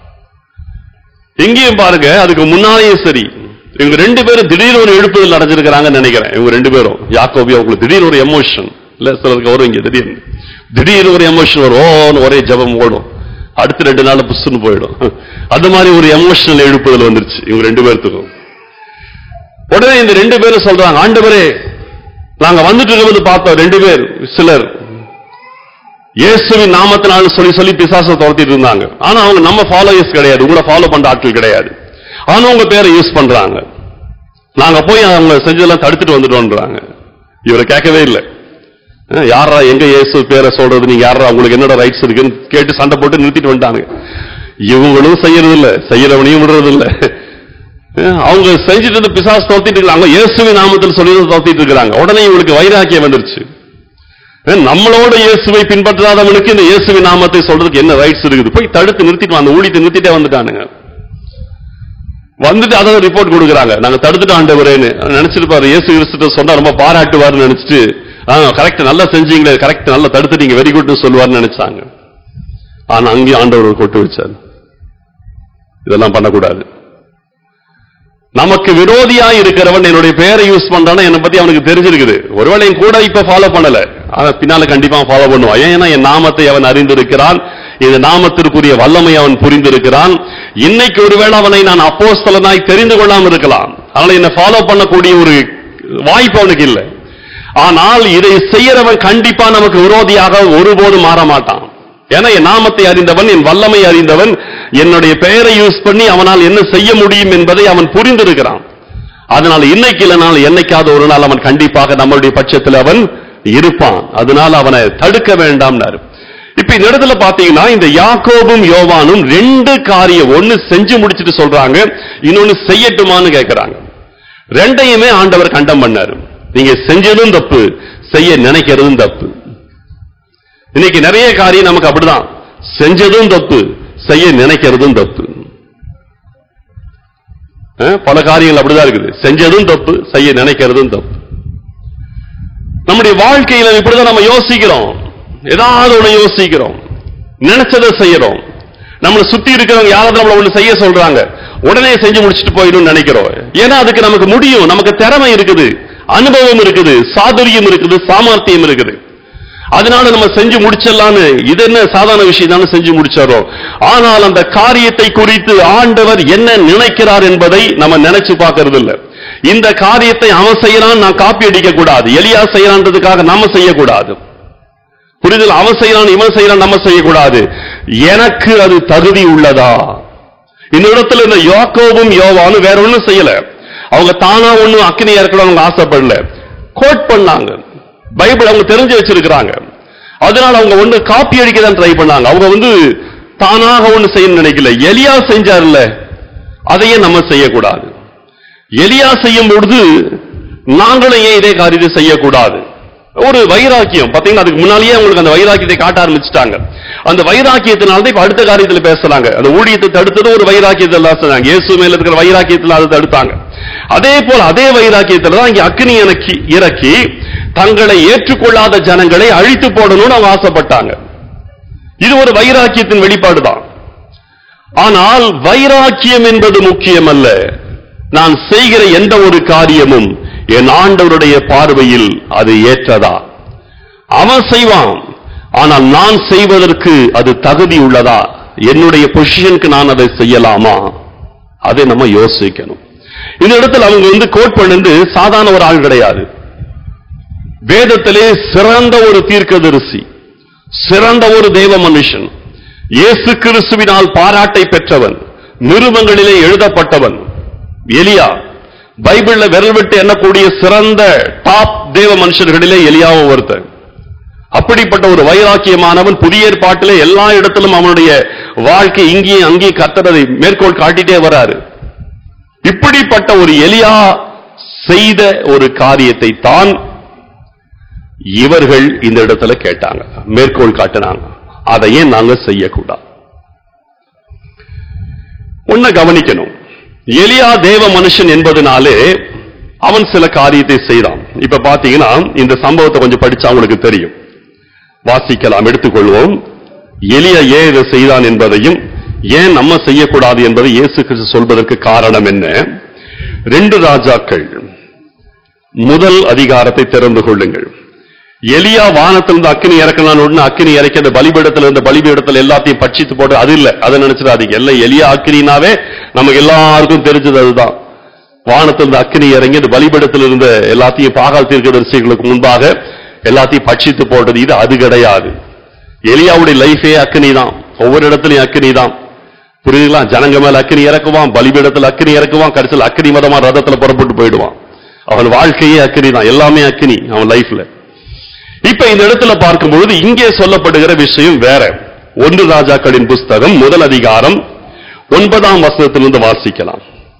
இங்கேயும் பாருங்க அதுக்கு முன்னாலேயும் சரி இவங்க ரெண்டு பேரும் திடீர்னு ஒரு எழுப்புதல் அடைஞ்சிருக்கிறாங்கன்னு நினைக்கிறேன் இவங்க ரெண்டு பேரும் யாக்கோபி அவங்களுக்கு திடீர்னு ஒரு எமோஷன் இல்ல சிலருக்கு வரும் இங்க திடீர்னு திடீர்னு ஒரு எமோஷன் வரும் ஓன்னு ஒரே ஜெபம் ஓடும் அடுத்த ரெண்டு நாள் புஷ்னு போயிடும் அது மாதிரி ஒரு எமோஷனல் எழுப்புதல் வந்துருச்சு இவங்க ரெண்டு பேர்த்துக்கும் உடனே இந்த ரெண்டு பேரும் சொல்றாங்க ஆண்டவரே நாங்க வந்துட்டு இருக்கும்போது பார்த்தோம் ரெண்டு பேர் சிலர் இயேசுவின் நாமத்தினால சொல்லி சொல்லி பிசாசை துரத்திட்டு இருந்தாங்க ஆனா அவங்க நம்ம ஃபாலோயர்ஸ் கிடையாது உங்களை ஃபாலோ பண்ற ஆட்கள் கிடையாது ஆனா உங்க பேரை யூஸ் பண்றாங்க நாங்க போய் அவங்க செஞ்சதெல்லாம் தடுத்துட்டு வந்துட்டோம்ன்றாங்க இவரை கேட்கவே இல்லை அஹ் யாரா எங்க இயேசு பேரை சொல்றது நீங்க யாரா உங்களுக்கு என்னோட ரைட்ஸ் இருக்குன்னு கேட்டு சண்டை போட்டு நிறுத்திட்டு வந்துட்டாங்க இவங்களும் செய்யறது இல்ல செய்யறவனையும் விடுறது இல்ல அஹ் அவங்க செஞ்சுட்டு இருந்து பிசாசு தோத்திட்டு இருக்காங்க இயேசுவின் நாமத்தில் சொல்லி தோத்திட்டு இருக்காங்க உடனே இவங்களுக்கு வைராக்கியம் வந்துருச்சு அஹ் நம்மளோட இயேசுவை பின்பற்றாதவனுக்கு இந்த இயேசுவின் நாமத்தை சொல்றதுக்கு என்ன ரைட்ஸ் இருக்குது போய் தடுத்து நிறுத்திட்டு அந்த ஊழியத்தை நிறுத்திட்டே வந்துட்டானுங்க வந்துட்டு அதை ரிப்போர்ட் கொடுக்குறாங்க நாங்க தடுத்துட்டு ஆண்டவரேன்னு நினைச்சிட்டு பாரு இயேசு கிறிஸ்துட்ட சொன்னா ரொம்ப பாராட்டுவார்னு நினைச்சிட்டு கரெக்ட் நல்லா செஞ்சீங்களே கரெக்ட் நல்லா தடுத்துட்டீங்க வெரி குட்னு சொல்லுவார்னு நினைச்சாங்க ஆனா அங்கேயும் ஆண்டவர் கொட்டு வச்சார் இதெல்லாம் பண்ணக்கூடாது நமக்கு விரோதியா இருக்கிறவன் என்னுடைய பெயரை யூஸ் பண்றானா என்னை பத்தி அவனுக்கு தெரிஞ்சிருக்குது ஒருவேளை என் கூட இப்ப ஃபாலோ பண்ணல ஆனா பின்னால கண்டிப்பா ஃபாலோ பண்ணுவான் ஏன்னா என் நாமத்தை அவன் அறிந்திருக்கிறான் இந்த நாமத்திற்குரிய வல்லமை அவன் புரிந்திருக்கிறான் இன்னைக்கு ஒருவேளை அவனை நான் அப்போஸ்தலனாய் தெரிந்து கொள்ளாம இருக்கலாம் அதனால என்னை ஃபாலோ பண்ணக்கூடிய ஒரு வாய்ப்பு அவனுக்கு இல்லை ஆனால் இதை செய்யறவன் கண்டிப்பா நமக்கு விரோதியாக ஒருபோதும் மாற மாட்டான் ஏன்னா என் நாமத்தை அறிந்தவன் என் வல்லமை அறிந்தவன் என்னுடைய பெயரை யூஸ் பண்ணி அவனால் என்ன செய்ய முடியும் என்பதை அவன் புரிந்திருக்கிறான் அதனால இன்னைக்கு இல்லைனால் என்னைக்காவது ஒரு நாள் அவன் கண்டிப்பாக நம்மளுடைய பட்சத்தில் அவன் இருப்பான் அதனால அவனை தடுக்க வேண்டாம்னாரு இப்ப இந்த இடத்துல பாத்தீங்கன்னா இந்த யாக்கோபும் யோவானும் ரெண்டு காரியம் ஒன்னு செஞ்சு முடிச்சிட்டு சொல்றாங்க இன்னொன்னு செய்யட்டுமான்னு கேட்கிறாங்க ரெண்டையுமே ஆண்டவர் கண்டம் பண்ணாரு நீங்க செஞ்சதும் தப்பு செய்ய நினைக்கிறதும் தப்பு இன்னைக்கு நிறைய காரியம் நமக்கு அப்படிதான் செஞ்சதும் தப்பு செய்ய நினைக்கிறதும் தப்பு அஹ், பல காரியங்கள் அப்படிதான் இருக்குது செஞ்சதும் தப்பு செய்ய நினைக்கிறதும் தப்பு நம்முடைய வாழ்க்கையில இப்படிதான் நம்ம யோசிக்கிறோம் ஏதாவது ஒண்ணு யோசிக்கிறோம் நினைச்சதை செய்யறோம் நம்மளை சுத்தி இருக்கிறவங்க யாராவது நம்மள ஒண்ணு செய்ய சொல்றாங்க உடனே செஞ்சு முடிச்சுட்டு போயிடும் நினைக்கிறோம் ஏன்னா அதுக்கு நமக்கு முடியும் நமக்கு திறமை இருக்குது அனுபவம் இருக்குது சாதுரியம் இருக்குது சாமர்த்தியம் இருக்குது அதனால நம்ம செஞ்சு முடிச்சிடலான்னு இது என்ன சாதாரண விஷயம் தானே செஞ்சு முடிச்சிடறோம் ஆனால் அந்த காரியத்தை குறித்து ஆண்டவர் என்ன நினைக்கிறார் என்பதை நம்ம நினைச்சு பார்க்கறது இல்ல இந்த காரியத்தை அவன் செய்யறான் நான் காப்பி அடிக்க கூடாது எலியா செய்யறான்றதுக்காக நாம செய்யக்கூடாது புரிதல் அவன் செய்யறான் இவன் செய்யறான் நம்ம செய்யக்கூடாது எனக்கு அது தகுதி உள்ளதா இந்த இடத்துல இந்த யோக்கோவும் யோவானும் வேற ஒண்ணும் செய்யல அவங்க தானா ஒண்ணும் அக்னி இறக்கணும் அவங்க ஆசைப்படல கோட் பண்ணாங்க பைபிள் அவங்க தெரிஞ்சு வச்சிருக்கிறாங்க அதனால அவங்க ஒண்ணு காப்பி அடிக்க தான் ட்ரை பண்ணாங்க அவங்க வந்து தானாக ஒண்ணு செய்யணும்னு நினைக்கல எலியா செஞ்சார்ல அதையே நம்ம செய்யக்கூடாது எலியா செய்யும் பொழுது நாங்களும் ஏன் இதே காரியத்தை செய்யக்கூடாது ஒரு வைராக்கியம் பாத்தீங்கன்னா அதுக்கு முன்னாலேயே உங்களுக்கு அந்த வைராக்கியத்தை காட்ட ஆரம்பிச்சுட்டாங்க அந்த வைராக்கியத்தினால தான் இப்ப அடுத்த காரியத்துல பேசுறாங்க அந்த ஊழியத்தை தடுத்தது ஒரு வைராக்கியத்தில் தான் சொன்னாங்க இயேசு மேல இருக்கிற வைராக்கியத்தில் அதை தடுத்தாங்க அதே போல அதே வைராக்கியத்துல தான் இங்க அக்னி இறக்கி இறக்கி தங்களை ஏற்றுக்கொள்ளாத ஜனங்களை அழித்து போடணும்னு அவங்க ஆசைப்பட்டாங்க இது ஒரு வைராக்கியத்தின் வெளிப்பாடு தான் ஆனால் வைராக்கியம் என்பது முக்கியமல்ல நான் செய்கிற எந்த ஒரு காரியமும் என் ஆண்டவருடைய பார்வையில் அது ஏற்றதா அவன் செய்வான் ஆனால் நான் செய்வதற்கு அது தகுதி உள்ளதா என்னுடைய பொசிஷனுக்கு நான் அதை செய்யலாமா அதை நம்ம யோசிக்கணும் இந்த இடத்துல அவங்க வந்து கோட் பண்ணது சாதாரண ஒரு ஆள் கிடையாது வேதத்திலே சிறந்த ஒரு தீர்க்கதரிசி சிறந்த ஒரு தேவ மனுஷன் இயேசு கிறிஸ்துவினால் பாராட்டை பெற்றவன் நிருபங்களிலே எழுதப்பட்டவன் எலியா பைபிள்ல விரல் விட்டு எண்ணக்கூடிய சிறந்த டாப் தேவ மனுஷர்களிலே எலியாவும் ஒருத்தன் அப்படிப்பட்ட ஒரு வைராக்கியமானவன் புதிய ஏற்பாட்டிலே எல்லா இடத்திலும் அவனுடைய வாழ்க்கை இங்கேயும் அங்கேயும் கத்தரதை மேற்கோள் காட்டிட்டே வராரு இப்படிப்பட்ட ஒரு எலியா செய்த ஒரு காரியத்தை தான் இவர்கள் இந்த இடத்துல கேட்டாங்க மேற்கோள் காட்டினாங்க அதை ஏன் நாங்க செய்யக்கூடாது ஒன்ன கவனிக்கணும் எலியா தேவ மனுஷன் என்பதனாலே அவன் சில காரியத்தை செய்தான் இப்ப பாத்தீங்கன்னா இந்த சம்பவத்தை கொஞ்சம் படிச்சா உங்களுக்கு தெரியும் வாசிக்கலாம் எடுத்துக்கொள்வோம் எலியா ஏன் இதை செய்தான் என்பதையும் ஏன் நம்ம செய்யக்கூடாது என்பதை இயேசு கிறிஸ்து சொல்வதற்கு காரணம் என்ன ரெண்டு ராஜாக்கள் முதல் அதிகாரத்தை திறந்து கொள்ளுங்கள் எலியா வானத்திலிருந்து அக்கினி இறக்கலாம் உடனே அக்கினி இறக்கி அந்த பலிபீடத்துல இருந்த பலிபீடத்துல எல்லாத்தையும் பட்சித்து போட்டு அது இல்ல அதை நினைச்சிடாதீங்க எல்லாம் எலியா அக்கினினாவே நமக்கு எல்லாருக்கும் தெரிஞ்சது அதுதான் வானத்திலிருந்து அக்கினி இறங்கி அந்த பலிபீடத்தில் இருந்த எல்லாத்தையும் பாகால் தீர்க்கதரிசிகளுக்கு முன்பாக எல்லாத்தையும் பட்சித்து போட்டது இது அது கிடையாது எலியாவுடைய லைஃபே அக்கினி தான் ஒவ்வொரு இடத்துலயும் அக்கினி தான் புரியுதுங்களா ஜனங்க மேல அக்கினி இறக்குவான் பலிபீடத்துல அக்கினி இறக்குவான் கடைசியில் அக்கினி மதமா ரதத்துல புறப்பட்டு போயிடுவான் அவன் வாழ்க்கையே அக்கினி தான் எல்லாமே அக்கினி அவன் லைஃப்ல இப்ப இந்த இடத்துல பார்க்கும்பொழுது இங்கே சொல்லப்படுகிற விஷயம் வேற ஒன்று ராஜாக்களின் புஸ்தகம் முதல் அதிகாரம் ஒன்பதாம் வசனத்திலிருந்து வாசிக்கலாம்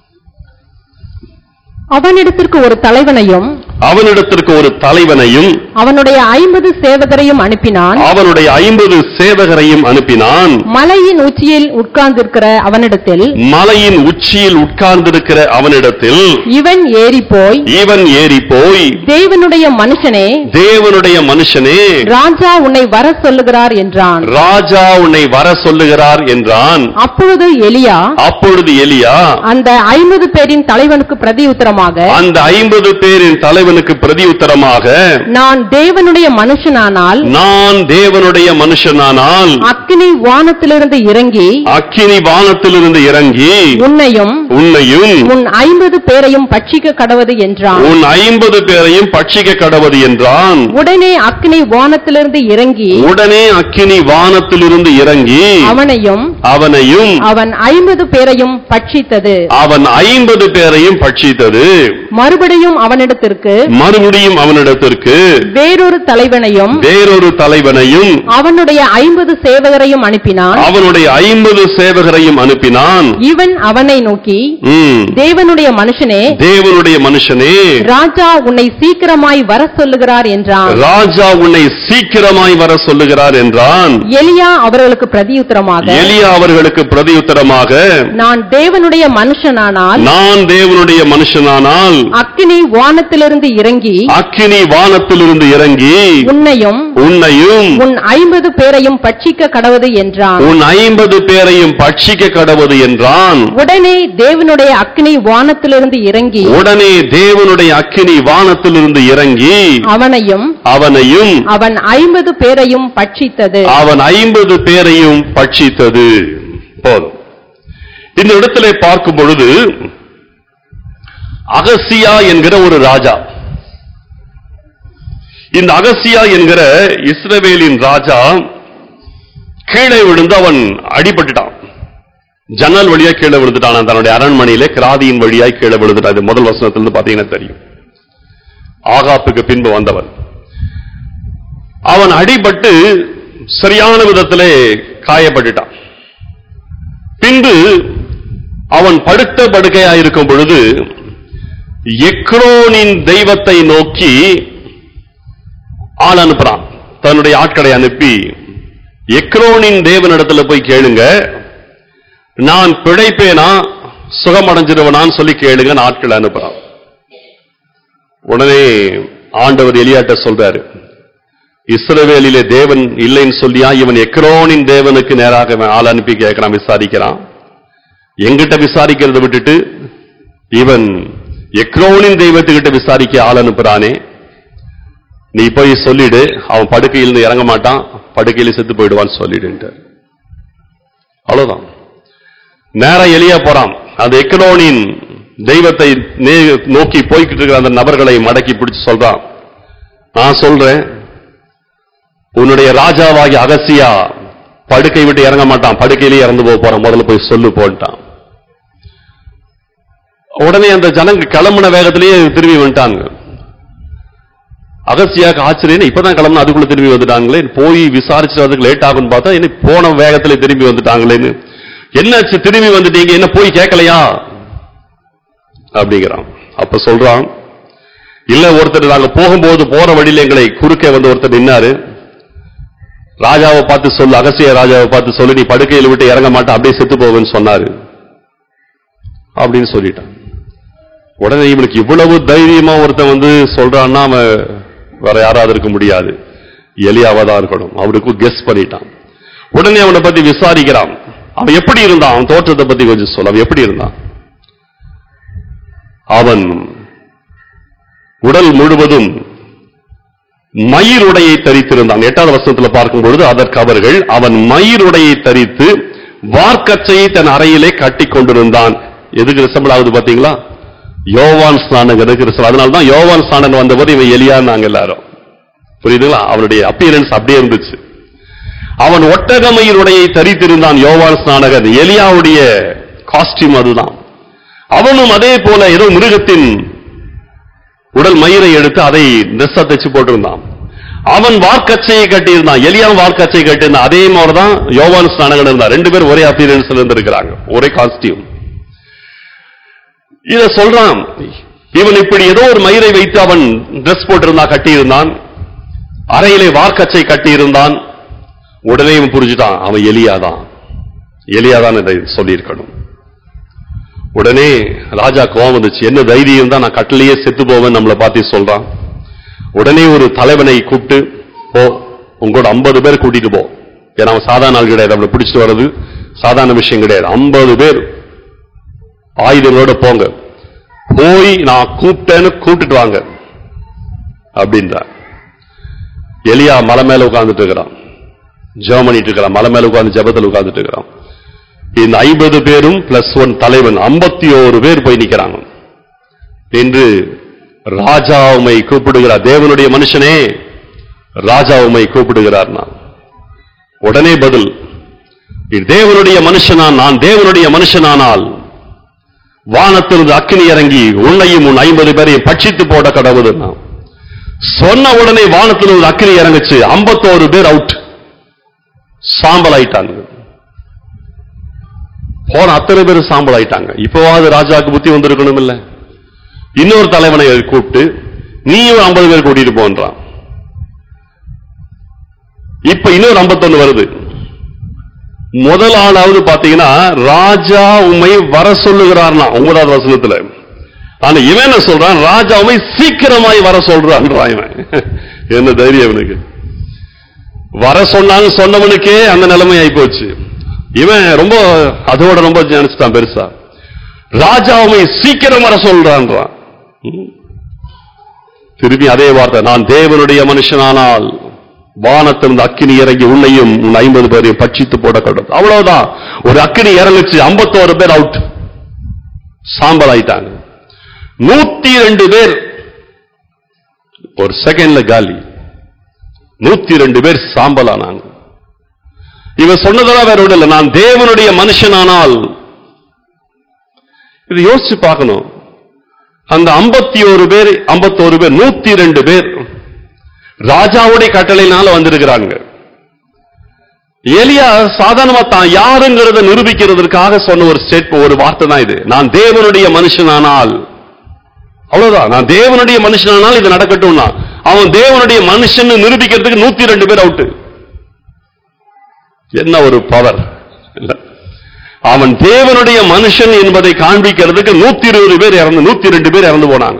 அவனிடத்திற்கு ஒரு தலைவனையும் அவனிடத்திற்கு ஒரு தலைவனையும் அவனுடைய ஐம்பது சேவகரையும் அனுப்பினான் அவனுடைய ஐம்பது சேவகரையும் அனுப்பினான் மலையின் உச்சியில் உட்கார்ந்திருக்கிற அவனிடத்தில் மலையின் உச்சியில் உட்கார்ந்திருக்கிற அவனிடத்தில் இவன் ஏறி போய் இவன் ஏறி போய் தேவனுடைய மனுஷனே தேவனுடைய மனுஷனே ராஜா உன்னை வர சொல்லுகிறார் என்றான் ராஜா உன்னை வர சொல்லுகிறார் என்றான் அப்பொழுது எலியா அப்பொழுது எலியா அந்த ஐம்பது பேரின் தலைவனுக்கு பிரதியுத்தரமாக அந்த ஐம்பது பேரின் தலைவனுக்கு பிரதியுத்தரமாக நான் தேவனுடைய மனுஷனானால் நான் தேவனுடைய மனுஷனானால் அக்கினி வானத்திலிருந்து இறங்கி அக்கினி வானத்திலிருந்து இறங்கி உன்னையும் உன்னையும் உன் ஐம்பது பேரையும் பட்சிக்க கடவது என்றான் உன் ஐம்பது பேரையும் பட்சிக்க கடவது என்றான் உடனே அக்கினி வானத்திலிருந்து இறங்கி உடனே அக்கினி வானத்திலிருந்து இறங்கி அவனையும் அவனையும் அவன் ஐம்பது பேரையும் பட்சித்தது அவன் ஐம்பது பேரையும் பட்சித்தது மறுபடியும் அவனிடத்திற்கு மறுபடியும் அவனிடத்திற்கு வேறொரு தலைவனையும் வேறொரு தலைவனையும் அவனுடைய ஐம்பது சேவகரையும் அனுப்பினான் அவனுடைய ஐம்பது சேவகரையும் அனுப்பினான் இவன் அவனை நோக்கி ம். தேவனுடைய மனுஷனே தேவனுடைய மனுஷனே ராஜா உன்னை சீக்கிரமாய் வர சொல்லுகிறார் என்றான் ராஜா உன்னை சீக்கிரமாய் வர சொல்லுகிறார் என்றான் எலியா அவர்களுக்கு பிரதியுத்தரமாக எலியா அவர்களுக்கு பிரதியுத்தரமாக நான் தேவனுடைய மனுஷனானால் நான் தேவனுடைய மனுஷனானால் அக்கினி வானத்திலிருந்து இறங்கி அக்கினி வானத்திலிருந்து இறங்கி உன்னையும் உன்னையும் உன் ஐம்பது பேரையும் பட்சிக்க கடவது என்றான் உன் ஐம்பது பேரையும் பட்சிக்க கடவது என்றான் உடனே தேவனுடைய அக்கினி வானத்திலிருந்து இறங்கி உடனே தேவனுடைய அக்கினி வானத்திலிருந்து இறங்கி அவனையும் அவனையும் அவன் ஐம்பது பேரையும் பட்சித்தது அவன் ஐம்பது பேரையும் பட்சித்தது போதும் இந்த இடத்திலே பார்க்கும் பொழுது அகசியா என்கிற ஒரு ராஜா இந்த அகசியா என்கிற இஸ்ரவேலின் ராஜா கீழே விழுந்து அவன் அடிபட்டுட்டான் ஜன்னல் வழியா கீழே விழுந்துட்டான் தன்னுடைய அரண்மனையிலே கிராதியின் வழியாய் கீழே விழுந்துட்டான் இது முதல் வசனத்திலிருந்து பாத்தீங்கன்னா தெரியும் ஆகாப்புக்கு பின்பு வந்தவன் அவன் அடிபட்டு சரியான விதத்திலே காயப்பட்டுட்டான் பின்பு அவன் படுத்த படுக்கையாயிருக்கும் பொழுது எக்ரோனின் தெய்வத்தை நோக்கி ஆள் அனுப்புறான் தன்னுடைய ஆட்களை அனுப்பி எக்ரோனின் தேவனிடத்துல போய் கேளுங்க நான் பிழைப்பேனா சுகமடைஞ்சிருவனான்னு சொல்லி கேளுங்க ஆட்களை அனுப்புறான் உடனே ஆண்டவர் எலியாட்ட சொல்றாரு இஸ்ரவேலிலே தேவன் இல்லைன்னு சொல்லியா இவன் எக்ரோனின் தேவனுக்கு நேராக இவன் ஆள் அனுப்பி கேட்கிறான் விசாரிக்கிறான் எங்கிட்ட விசாரிக்கிறதை விட்டுட்டு இவன் எக்ரோனின் தெய்வத்துக்கிட்ட விசாரிக்க ஆள் அனுப்புறானே நீ போய் சொல்லிடு அவன் படுக்கையில் இருந்து இறங்க மாட்டான் படுக்கையில செத்து போயிடுவான்னு சொல்லிடுன்ட்டு அவ்வளவுதான் நேரா எலியா போறான் அந்த எக்ரோனின் தெய்வத்தை நே- நோக்கி போய்கிட்டு இருக்கிற அந்த நபர்களை மடக்கி பிடிச்சு சொல்றான் நான் சொல்றேன் உன்னுடைய ராஜாவாகி அகசியா படுக்கை விட்டு இறங்க மாட்டான் படுக்கையிலேயே இறந்து போக போறான் முதல்ல போய் சொல்லு போன்ட்டான் உடனே அந்த ஜனங்க கிளம்புன வேகத்திலேயே திரும்பி வந்துட்டாங்க அகசியாக்கு ஆச்சரியம் இப்பதான் கிளம்புன அதுக்குள்ள திரும்பி வந்துட்டாங்களே போய் விசாரிச்சு வரதுக்கு லேட் ஆகும்னு பார்த்தா என்ன போன வேகத்துல திரும்பி வந்துட்டாங்களேன்னு என்னாச்சு திரும்பி வந்துட்டீங்க என்ன போய் கேட்கலையா அப்படிங்கிறான் அப்ப சொல்றான் இல்ல ஒருத்தர் நாங்க போகும்போது போற வழியில எங்களை குறுக்கே வந்து ஒருத்தர் நின்னாரு ராஜாவை பார்த்து சொல்லு அகசிய ராஜாவை பார்த்து சொல்லு நீ படுக்கையில் விட்டு இறங்க மாட்ட அப்படியே செத்து போவேன்னு சொன்னாரு அப்படின்னு சொல்லிட்டான் உடனே இவனுக்கு இவ்வளவு தைரியமா ஒருத்தன் வந்து சொல்றான்னா அவன் வேற யாராவது இருக்க முடியாது எலியாவா தான் இருக்கணும் அவனுக்கு கெஸ் பண்ணிட்டான் உடனே அவனை பத்தி விசாரிக்கிறான் அவன் எப்படி இருந்தான் அவன் தோற்றத்தை பத்தி கொஞ்சம் சொல்ல அவன் எப்படி இருந்தான் அவன் உடல் முழுவதும் மயிருடையை தரித்திருந்தான் எட்டாவது வசனத்துல பார்க்கும் பொழுது அதற்கு அவர்கள் அவன் மயிருடையை தரித்து வார்க்கச்சையை தன் அறையிலே கட்டி கொண்டிருந்தான் எதுக்கு ரிசம்பிள் ஆகுது பாத்தீங்களா யோவான் ஸ்நானங்கிறதுக்கு ரிசம்பிள் அதனால தான் யோவான் ஸ்நானன் வந்தபோது இவன் எலியான்னாங்க எல்லாரும் புரியுதுங்களா அவனுடைய அப்பியரன்ஸ் அப்படியே இருந்துச்சு அவன் ஒட்டகமயிருடையை தரித்திருந்தான் யோவான் ஸ்நானகன் எலியாவுடைய காஸ்டியூம் அதுதான் அவனும் அதே போல ஏதோ மிருகத்தின் உடல் மயிரை எடுத்து அதை நெஸ்ஸா தைச்சு போட்டிருந்தான் அவன் வார்க்கச்சையை கட்டியிருந்தான் எலியாவும் வார்க்கச்சையை கட்டியிருந்தான் அதே மாதிரி தான் யோவான் ஸ்நானகன் இருந்தான் ரெண்டு பேரும் ஒரே அப்பியரன்ஸ்ல இருந்திருக்கிறாங்க ஒரே காஸ்டியூம் இத சொல்றான் இவன் இப்படி ஏதோ ஒரு மயிரை வைத்து அவன் ட்ரெஸ் போட்டிருந்தான் கட்டியிருந்தான் அறையிலே வார்க்கச்சை கட்டியிருந்தான் உடனே இவன் புரிஞ்சுட்டான் அவன் எலியாதான் எலியாதான் இதை சொல்லியிருக்கணும் உடனே ராஜா கோவம் வந்துச்சு என்ன தைரியம் தான் நான் கட்டிலேயே செத்து போவேன் நம்மளை பார்த்து சொல்றான் உடனே ஒரு தலைவனை கூப்பிட்டு போ உங்களோட ஐம்பது பேர் கூட்டிட்டு போ ஏன்னா அவன் சாதாரண ஆள் கிடையாது அவனை பிடிச்சிட்டு வர்றது சாதாரண விஷயம் கிடையாது ஐம்பது பேர் ஆயுதங்களோட போங்க போய் நான் கூப்பிட்டேன்னு கூப்பிட்டுட்டு வாங்க அப்படின்றார் எலியா மலை மேல உட்கார்ந்துட்டு இருக்கிறான் ஜெபம் பண்ணிட்டு இருக்கிறான் மலை மேல உட்கார்ந்து ஜெபத்தில் உட்கார்ந்துட்டு இருக்கிறான் இந்த ஐம்பது பேரும் பிளஸ் ஒன் தலைவன் ஐம்பத்தி ஓரு பேர் போய் நிக்கிறாங்க என்று ராஜா உமை கூப்பிடுகிறார் தேவனுடைய மனுஷனே ராஜா உமை கூப்பிடுகிறார் நான் உடனே பதில் "இது தேவனுடைய மனுஷனான் நான் தேவனுடைய மனுஷனானால் வானத்திலிருந்து அக்கினி இறங்கி உன்னையும் உன் ஐம்பது பேரையும் பட்சித்து போட கடவுது நான் சொன்ன உடனே வானத்திலிருந்து அக்கினி இறங்குச்சு ஐம்பத்தோரு பேர் அவுட் சாம்பல் ஆயிட்டாங்க போன அத்தனை பேர் சாம்பல் ஆயிட்டாங்க இப்போவாது ராஜாக்கு புத்தி வந்திருக்கணும் இல்ல இன்னொரு தலைவனை கூப்பிட்டு நீயும் ஐம்பது பேர் கூட்டிட்டு போன்றான் இப்ப இன்னொரு 51 வருது முதல் ஆளாவது பாத்தீங்கன்னா ராஜா உம்மை வர சொல்லுகிறார்னா ஒன்பதாவது வசனத்துல ஆனா இவன் என்ன சொல்றான் ராஜா உம்மை சீக்கிரமாய் வர சொல்றான்றான் இவன் என்ன தைரியம் இவனுக்கு வர சொன்னாங்க சொன்னவனுக்கே அந்த நிலைமை ஆகி போச்சு இவன் ரொம்ப அதோட ரொம்ப நினைச்சுட்டான் பெருசா ராஜா உம்மை சீக்கிரம் வர சொல்றான்றான் ம். திருப்பி அதே வார்த்தை நான் தேவனுடைய மனுஷனானால் வானத்திலிருந்து அக்கினி இறங்கி உன்னையும் உன் ஐம்பது பேரையும் பட்சித்து போட கடவுள் அவ்வளவுதான் ஒரு அக்கினி இறங்குச்சு ஐம்பத்தோரு பேர் அவுட் சாம்பல் ஆயிட்டாங்க நூத்தி ரெண்டு பேர் ஒரு செகண்ட்ல காலி நூத்தி ரெண்டு பேர் சாம்பல் ஆனாங்க இவன் சொன்னதெல்லாம் வேற ஒன்றும் இல்லை நான் தேவனுடைய மனுஷனானால் இது யோசிச்சு பார்க்கணும் அந்த ஐம்பத்தி ஒரு பேர் ஐம்பத்தோரு பேர் நூத்தி ரெண்டு பேர் ராஜாவுடைய கட்டளையினால வந்திருக்கிறாங்க எலியா சாதாரணமா தான் யாருங்கிறத நிரூபிக்கிறதுக்காக சொன்ன ஒரு ஸ்டேட் ஒரு வார்த்தை தான் இது நான் தேவனுடைய மனுஷனானால் அவ்வளவுதான் நான் தேவனுடைய மனுஷனானால் இது நடக்கட்டும்னா அவன் தேவனுடைய மனுஷன் நிரூபிக்கிறதுக்கு நூத்தி ரெண்டு பேர் அவுட்டு என்ன ஒரு பவர் இல்ல அவன் தேவனுடைய மனுஷன் என்பதை காண்பிக்கிறதுக்கு நூத்தி இருபது பேர் இறந்து நூத்தி ரெண்டு பேர் இறந்து போனாங்க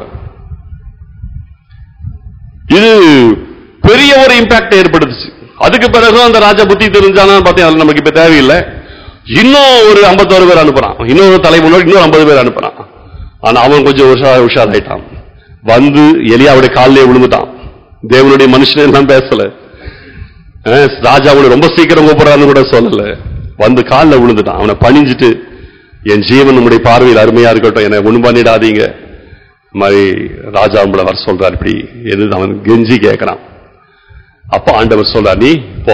இது பெரிய ஒரு இம்பாக்ட் ஏற்படுத்துச்சு அதுக்கு பிறகு அந்த ராஜா புத்தி தெரிஞ்சானா பார்த்தீங்க அது நமக்கு இப்ப தேவையில்லை இன்னும் ஒரு ஐம்பத்தோரு பேர் அனுப்புறான் இன்னொரு தலைமுறை இன்னொரு ஐம்பது பேர் அனுப்புறான் ஆனா அவன் கொஞ்சம் உஷார் உஷாராயிட்டான் வந்து எலியாவுடைய காலிலே விழுந்துட்டான் தேவனுடைய மனுஷன் எல்லாம் பேசல அஹ், ராஜா அவனை ரொம்ப சீக்கிரம் கூப்பிடுறான்னு கூட சொல்லல வந்து காலில் விழுந்துட்டான் அவனை பணிஞ்சிட்டு என் ஜீவன் உங்களுடைய பார்வையில் அருமையா இருக்கட்டும் என்னை ஒண்ணும் பண்ணிடாதீங்க இந்த மாதிரி ராஜா உங்களை வர சொல்றார் இப்படி எது அவன் கெஞ்சி கேட்கறான் அப்ப ஆண்டவர் சொல்றார் நீ போ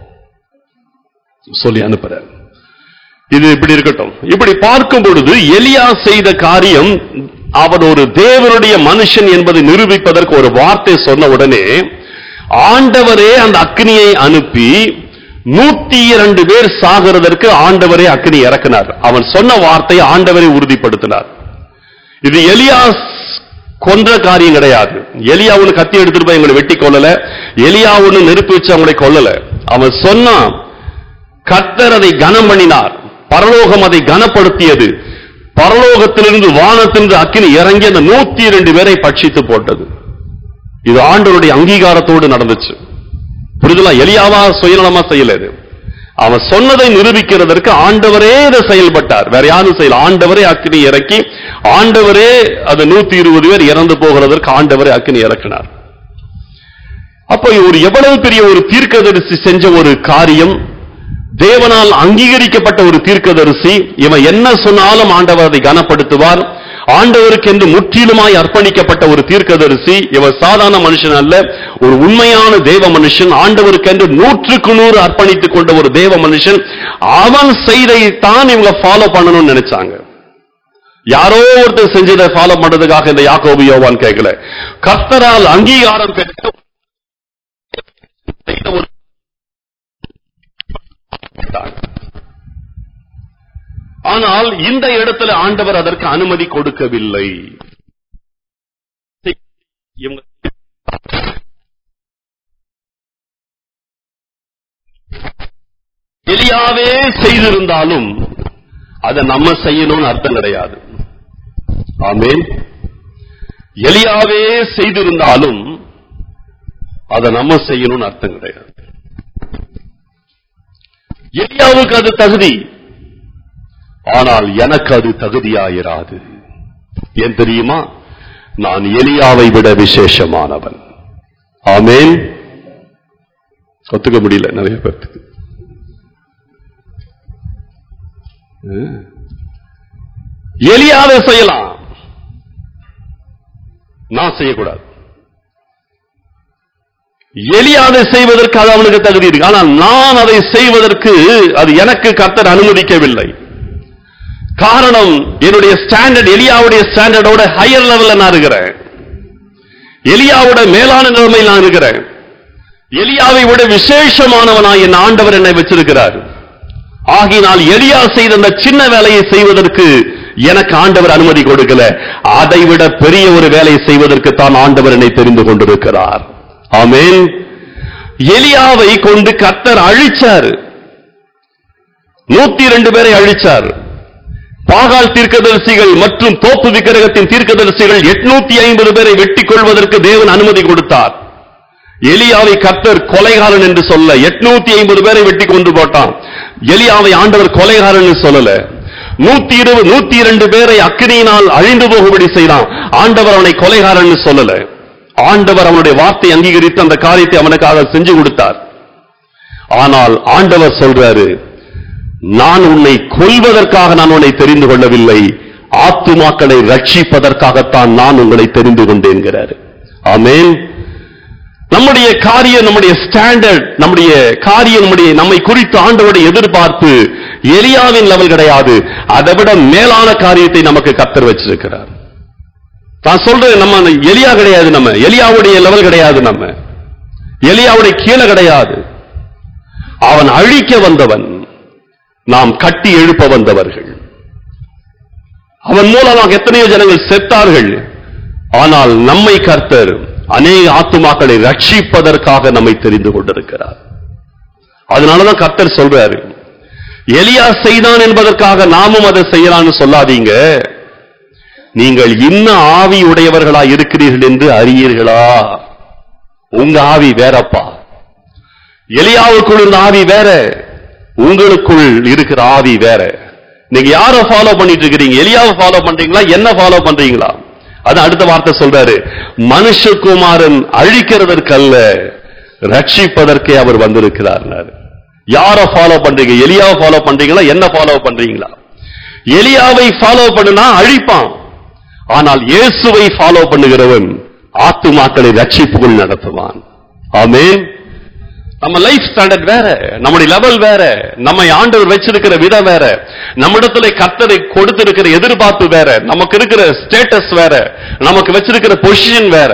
சொல்லி அனுப்புறார் இது இப்படி இருக்கட்டும் இப்படி பார்க்கும் பொழுது எலியா செய்த காரியம் அவன் ஒரு தேவனுடைய மனுஷன் என்பதை நிரூபிப்பதற்கு ஒரு வார்த்தை சொன்ன உடனே ஆண்டவரே அந்த அக்னியை அனுப்பி நூத்தி இரண்டு பேர் சாகிறதற்கு ஆண்டவரே அக்னி இறக்கினார் அவன் சொன்ன வார்த்தை ஆண்டவரை உறுதிப்படுத்தினார் இது எலியா கொன்ற காரியம் கிடையாது எலியா ஒண்ணு கத்தி எடுத்துட்டு போய் எங்களை வெட்டி கொல்லல எலியா ஒண்ணு நெருப்பு வச்சு அவங்களை கொல்லல அவன் சொன்னான் கர்த்தர் அதை கனம் பண்ணினார் பரலோகம் அதை கனப்படுத்தியது பரலோகத்திலிருந்து வானத்திலிருந்து அக்கினி இறங்கி அந்த நூத்தி இரண்டு பேரை பட்சித்து போட்டது இது ஆண்டவருடைய அங்கீகாரத்தோடு நடந்துச்சு புரிதலா எலியாவா சுயநலமா செய்யல இது அவன் சொன்னதை நிரூபிக்கிறதற்கு ஆண்டவரே இதை செயல்பட்டார் வேற யாரும் செய்யல ஆண்டவரே அக்கினி இறக்கி ஆண்டவரே அது நூத்தி இருபது பேர் இறந்து போகிறதற்கு ஆண்டவரே அக்கினி இறக்கினார் அப்போ ஒரு எவ்வளவு பெரிய ஒரு தீர்க்கதரிசி செஞ்ச ஒரு காரியம் தேவனால் அங்கீகரிக்கப்பட்ட ஒரு தீர்க்கதரிசி இவன் என்ன சொன்னாலும் ஆண்டவர் அதை கனப்படுத்துவார் ஆண்டவருக்கு என்று முற்றிலுமாய் அர்ப்பணிக்கப்பட்ட ஒரு தீர்க்கதரிசி இவன் சாதாரண மனுஷன் அல்ல ஒரு உண்மையான தேவ மனுஷன் ஆண்டவருக்கென்று நூற்றுக்கு நூறு அர்ப்பணித்துக் கொண்ட ஒரு தேவ மனுஷன் அவன் செய்தைத்தான் இவங்க ஃபாலோ பண்ணணும்னு நினைச்சாங்க யாரோ ஒருத்தர் செஞ்சதை ஃபாலோ பண்றதுக்காக இந்த யாக்கோபு யோவான் கேட்கல கர்த்தரால் அங்கீகாரம் பெற்ற செய்த ஒரு ஆனால் இந்த இடத்துல ஆண்டவர் அதற்கு அனுமதி கொடுக்கவில்லை இவங்க எலியாவே செய்திருந்தாலும் அதை நம்ம செய்யணும்னு அர்த்தம் கிடையாது ஆமென் எலியாவே செய்திருந்தாலும் அதை நம்ம செய்யணும்னு அர்த்தம் கிடையாது எலியாவுக்கு அது தகுதி ஆனால் எனக்கு அது தகுதியாயிராது ஏன் தெரியுமா நான் எலியாவை விட விசேஷமானவன் ஆமேன் ஒத்துக்க முடியல நிறைய பேர்த்துக்கு அஹ். எலியாவை செய்யலாம் நான் செய்யக்கூடாது எலியாதை செய்வதற்கு அது அவனுக்கு தகுதி இருக்கு ஆனால் நான் அதை செய்வதற்கு அது எனக்கு கர்த்தர் அனுமதிக்கவில்லை காரணம் என்னுடைய ஸ்டாண்டர்ட் எலியாவுடைய ஸ்டாண்டர்டோட ஹையர் லெவல்ல நான் இருக்கிறேன் எலியாவோட மேலான நிலைமையில் நான் இருக்கிறேன் எலியாவை விட விசேஷமானவனாய் என் ஆண்டவர் என்னை வச்சிருக்கிறார் ஆகினால் எலியா செய்த அந்த சின்ன வேலையை செய்வதற்கு எனக்கு ஆண்டவர் அனுமதி கொடுக்கல அதை விட பெரிய ஒரு வேலையை செய்வதற்கு தான் ஆண்டவர் என்னை தெரிந்து கொண்டிருக்கிறார் ஆமென் எலியாவை கொண்டு கர்த்தர் அழிச்சார் நூத்தி ரெண்டு பேரை அழிச்சார் பாகால் தீர்க்கதரிசிகள் மற்றும் தோப்பு விக்கிரகத்தின் தீர்க்கதரிசிகள் எட்நூத்தி ஐம்பது பேரை வெட்டிக் கொள்வதற்கு தேவன் அனுமதி கொடுத்தார் எலியாவை கர்த்தர் கொலைகாரன் என்று சொல்ல எட்நூத்தி ஐம்பது பேரை வெட்டி கொண்டு போட்டான் எலியாவை ஆண்டவர் கொலைகாரன் என்று சொல்லல நூத்தி இருபது நூத்தி இரண்டு பேரை அக்கினியினால் அழிந்து போகும்படி செய்தான் ஆண்டவர் அவனை கொலைகாரன் என்று சொல்லல ஆண்டவர் அவனுடைய வார்த்தை அங்கீகரித்து அந்த காரியத்தை அவனுக்காக செஞ்சு கொடுத்தார் ஆனால் ஆண்டவர் சொல்றாரு நான் உன்னை கொல்வதற்காக நான் உன்னை தெரிந்து கொள்ளவில்லை ஆத்துமாக்களை ரட்சிப்பதற்காகத்தான் நான் உங்களை தெரிந்து கொண்டேன்கிறார் ஆமென் நம்முடைய காரியம் நம்முடைய ஸ்டாண்டர்ட் நம்முடைய காரியம் நம்முடைய நம்மை குறித்து ஆண்டவருடைய எதிர்பார்ப்பு எலியாவின் லெவல் கிடையாது அதை விட மேலான காரியத்தை நமக்கு கத்தர் வச்சிருக்கிறார் நான் சொல்றேன் நம்ம அந்த எலியா கிடையாது நம்ம எலியாவுடைய லெவல் கிடையாது நம்ம எலியாவுடைய கீழே கிடையாது அவன் அழிக்க வந்தவன் நாம் கட்டி எழுப்ப வந்தவர்கள் அவன் மூலமாக எத்தனையோ ஜனங்கள் செத்தார்கள் ஆனால் நம்மை கர்த்தர் அநேக ஆத்துமாக்களை ரட்சிப்பதற்காக நம்மை தெரிந்து கொண்டிருக்கிறார் அதனாலதான் கர்த்தர் சொல்றாரு எலியா செய்தான் என்பதற்காக நாமும் அதை செய்யலாம்னு சொல்லாதீங்க நீங்கள் இன்ன ஆவி உடையவர்களா இருக்கிறீர்கள் என்று அறியீர்களா உங்க ஆவி வேறப்பா எலியாவுக்குள் இருந்த ஆவி வேற உங்களுக்குள் இருக்கிற ஆவி வேற நீங்க யார ஃபாலோ பண்ணிட்டு இருக்கிறீங்க எலியாவை ஃபாலோ பண்றீங்களா என்ன ஃபாலோ பண்றீங்களா அது அடுத்த வார்த்தை சொல்றாரு மனுஷகுமாரன் அழிக்கிறதற்கல்ல ரட்சிப்பதற்கே அவர் வந்திருக்கிறார் யார ஃபாலோ பண்றீங்க எலியாவை ஃபாலோ பண்றீங்களா என்ன ஃபாலோ பண்றீங்களா எலியாவை ஃபாலோ பண்ணுனா அழிப்பான் ஆனால் இயேசுவை ஃபாலோ பண்ணுகிறவன் ஆத்துமாக்களை ரட்சிப்புக்குள் நடத்துவான் ஆமென் நம்ம லைஃப் ஸ்டாண்டர்ட் வேற நம்முடைய லெவல் வேற நம்மை ஆண்டவர் வச்சிருக்கிற விதம் வேற நம்மிடத்துல கர்த்தரை கொடுத்திருக்கிற எதிர்பார்ப்பு வேற நமக்கு இருக்கிற ஸ்டேட்டஸ் வேற நமக்கு வச்சிருக்கிற பொசிஷன் வேற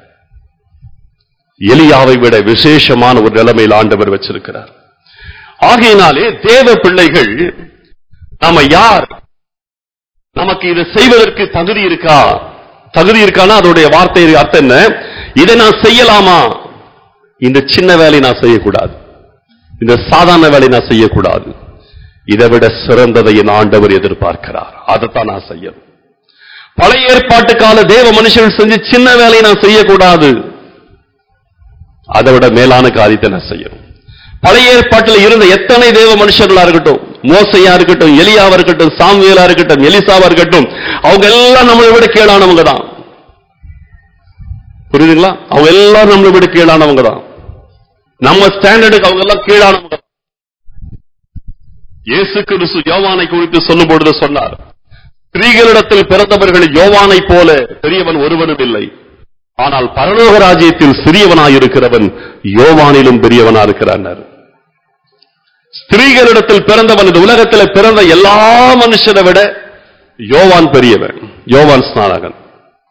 எலியாவை விட விசேஷமான ஒரு நிலைமையில் ஆண்டவர் வச்சிருக்கிறார் ஆகையினாலே தேவ பிள்ளைகள் நாம யார் நமக்கு இதை செய்வதற்கு தகுதி இருக்கா தகுதி இருக்கானா அதோடைய வார்த்தை அர்த்தம் என்ன இதை நான் செய்யலாமா இந்த சின்ன வேலையை நான் செய்யக்கூடாது இந்த சாதாரண வேலையை நான் செய்யக்கூடாது இதை விட சிறந்ததை என் ஆண்டவர் எதிர்பார்க்கிறார் அதைத்தான் நான் செய்யணும் பழைய ஏற்பாட்டு கால தேவ மனுஷர்கள் செஞ்சு சின்ன வேலையை நான் செய்யக்கூடாது அதை விட மேலான காரியத்தை நான் செய்யணும் பழைய ஏற்பாட்டில் இருந்த எத்தனை தேவ மனுஷர்களா இருக்கட்டும் மோசையா இருக்கட்டும் எலியாவா இருக்கட்டும் சாமுவேலா இருக்கட்டும் எலிசாவா இருக்கட்டும் அவங்க எல்லாம் நம்மளை விட கீழானவங்க தான் புரியுதுங்களா அவங்க எல்லாரும் நம்மளை விட கீழானவங்க தான் நம்ம ஸ்டாண்டர்டுக்கு அவங்க எல்லாம் கீழானவங்க தான். இயேசு கிறிஸ்து யோவானை குறித்து சொல்லும் பொழுது சொன்னார் ஸ்திரீகளிடத்தில் பிறந்தவர்கள் யோவானை போல பெரியவன் ஒருவனும் இல்லை ஆனால் பரலோக ராஜ்யத்தில் சிறியவனாயிருக்கிறவன் யோவானிலும் பெரியவனா இருக்கிறார் ஸ்திரீகளிடத்தில் பிறந்தவன் இந்த உலகத்தில் பிறந்த எல்லா மனுஷனை விட யோவான் பெரியவன் யோவான் ஸ்நானகன்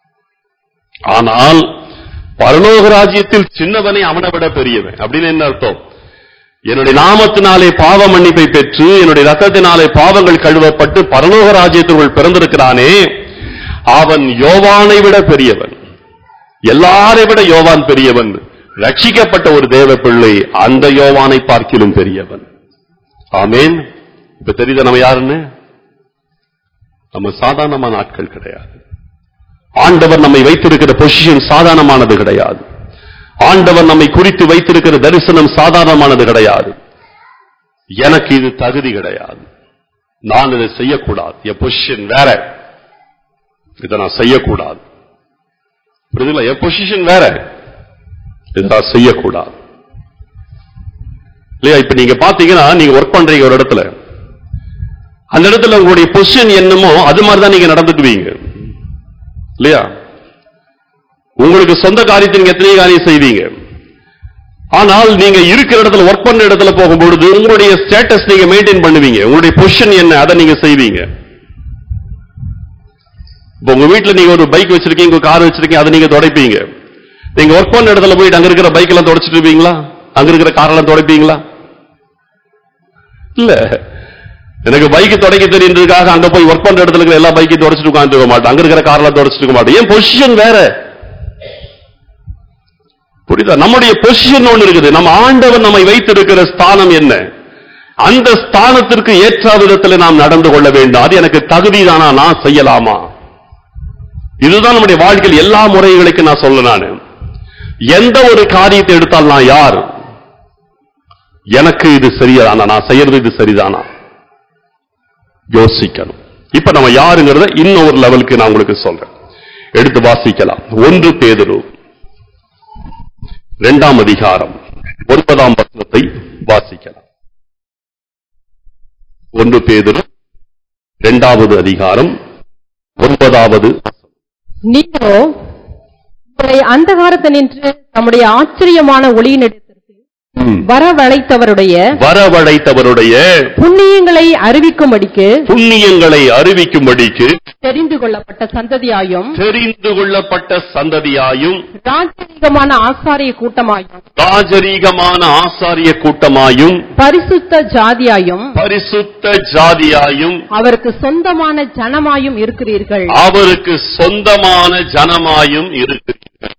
ஆனால் பரலோக ராஜ்யத்தில் சின்னவனை அவனை விட பெரியவன் அப்படின்னு என்ன அர்த்தம் என்னுடைய நாமத்தினாலே பாவ மன்னிப்பை பெற்று என்னுடைய ரத்தத்தினாலே பாவங்கள் கழுவப்பட்டு பரலோக ராஜ்யத்திற்குள் பிறந்திருக்கிறானே அவன் யோவானை விட பெரியவன் எல்லாரை விட யோவான் பெரியவன் ரட்சிக்கப்பட்ட ஒரு தேவ பிள்ளை அந்த யோவானை பார்க்கிலும் பெரியவன் ஆமேன் இப்ப தெரியுதா நம்ம யாருன்னு நம்ம சாதாரணமான ஆட்கள் கிடையாது ஆண்டவர் நம்மை வைத்திருக்கிற பொசிஷன் சாதாரணமானது கிடையாது ஆண்டவர் நம்மை குறித்து வைத்திருக்கிற தரிசனம் சாதாரணமானது கிடையாது எனக்கு இது தகுதி கிடையாது நான் இதை செய்யக்கூடாது என் பொசிஷன் வேற இதை நான் செய்யக்கூடாது புரியுதுங்களா என் பொசிஷன் வேற இதை நான் செய்யக்கூடாது இல்லையா இப்ப நீங்க பாத்தீங்கன்னா நீங்க ஒர்க் பண்றீங்க ஒரு இடத்துல அந்த இடத்துல உங்களுடைய பொசிஷன் என்னமோ அது மாதிரி தான் நீங்க நடந்துக்குவீங்க இல்லையா உங்களுக்கு சொந்த காரியத்தை நீங்க எத்தனை காரியம் செய்வீங்க ஆனால் நீங்க இருக்கிற இடத்துல ஒர்க் பண்ண இடத்துல போகும்பொழுது உங்களுடைய ஸ்டேட்டஸ் நீங்க மெயின்டைன் பண்ணுவீங்க உங்களுடைய பொசிஷன் என்ன அதை நீங்க செய்வீங்க இப்ப உங்க வீட்டுல நீங்க ஒரு பைக் வச்சிருக்கீங்க ஒரு கார் வச்சிருக்கீங்க அதை நீங்க துடைப்பீங்க நீங்க ஒர்க் பண்ண இடத்துல போயிட்டு அங்க இருக்கிற பைக் எல்லாம் தொடச்சிட்டு இருப்பீங்களா அங்க இருக்கிற கார் எல்லாம் துடைப்பீங்களா இல்ல எனக்கு பைக் துடைக்க தெரியுன்றதுக்காக அங்க போய் ஒர்க் பண்ற இடத்துல இருக்கிற எல்லா பைக்கையும் தொடச்சிட்டு உட்காந்துட்டு இருக்க மாட்டேன் அங்க இருக்கிற கார்லாம் தொடச்சிட்டு இருக்க மாட்டேன் ஏன் பொசிஷன் வேற புரியுதா நம்முடைய பொசிஷன் ஒண்ணு இருக்குது நம்ம ஆண்டவர் நம்மை வைத்திருக்கிற ஸ்தானம் என்ன அந்த ஸ்தானத்திற்கு ஏற்ற விதத்தில் நாம் நடந்து கொள்ள வேண்டும் அது எனக்கு தகுதிதானா நான் செய்யலாமா இதுதான் நம்முடைய வாழ்க்கையில் எல்லா முறைகளுக்கும் நான் சொல்ல நானு எந்த ஒரு காரியத்தை எடுத்தால் நான் யார் எனக்கு இது சரியானா நான் செய்யறது இது சரிதானா யோசிக்கணும் இப்ப நம்ம யாருங்கிறத இன்னும் ஒரு லெவலுக்கு நான் உங்களுக்கு சொல்றேன் எடுத்து வாசிக்கலாம் ஒன்று பேதுரு இரண்டாம் அதிகாரம் ஒன்பதாம் வசனத்தை வாசிக்கலாம் ஒன்று பேதுரு இரண்டாவது அதிகாரம் ஒன்பதாவது நீங்களோ உங்களை அந்தகாரத்தை நின்று நம்முடைய ஆச்சரியமான ஒளியினிடத்திற்கு ம். வரவழைத்தவருடைய வரவழைத்தவருடைய புண்ணியங்களை அறிவிக்கும்படிக்கு புண்ணியங்களை அறிவிக்கும்படிக்கு தெரிந்து கொள்ளப்பட்ட சந்ததியாயும் தெரிந்து கொள்ளப்பட்ட சந்ததியாயும் ராஜரீகமான ஆசாரிய கூட்டமாயும் ராஜரீகமான ஆசாரிய கூட்டமாயும் பரிசுத்த ஜாதியாயும் பரிசுத்த ஜாதியாயும் அவருக்கு சொந்தமான ஜனமாயும் இருக்கிறீர்கள் அவருக்கு சொந்தமான ஜனமாயும் இருக்கு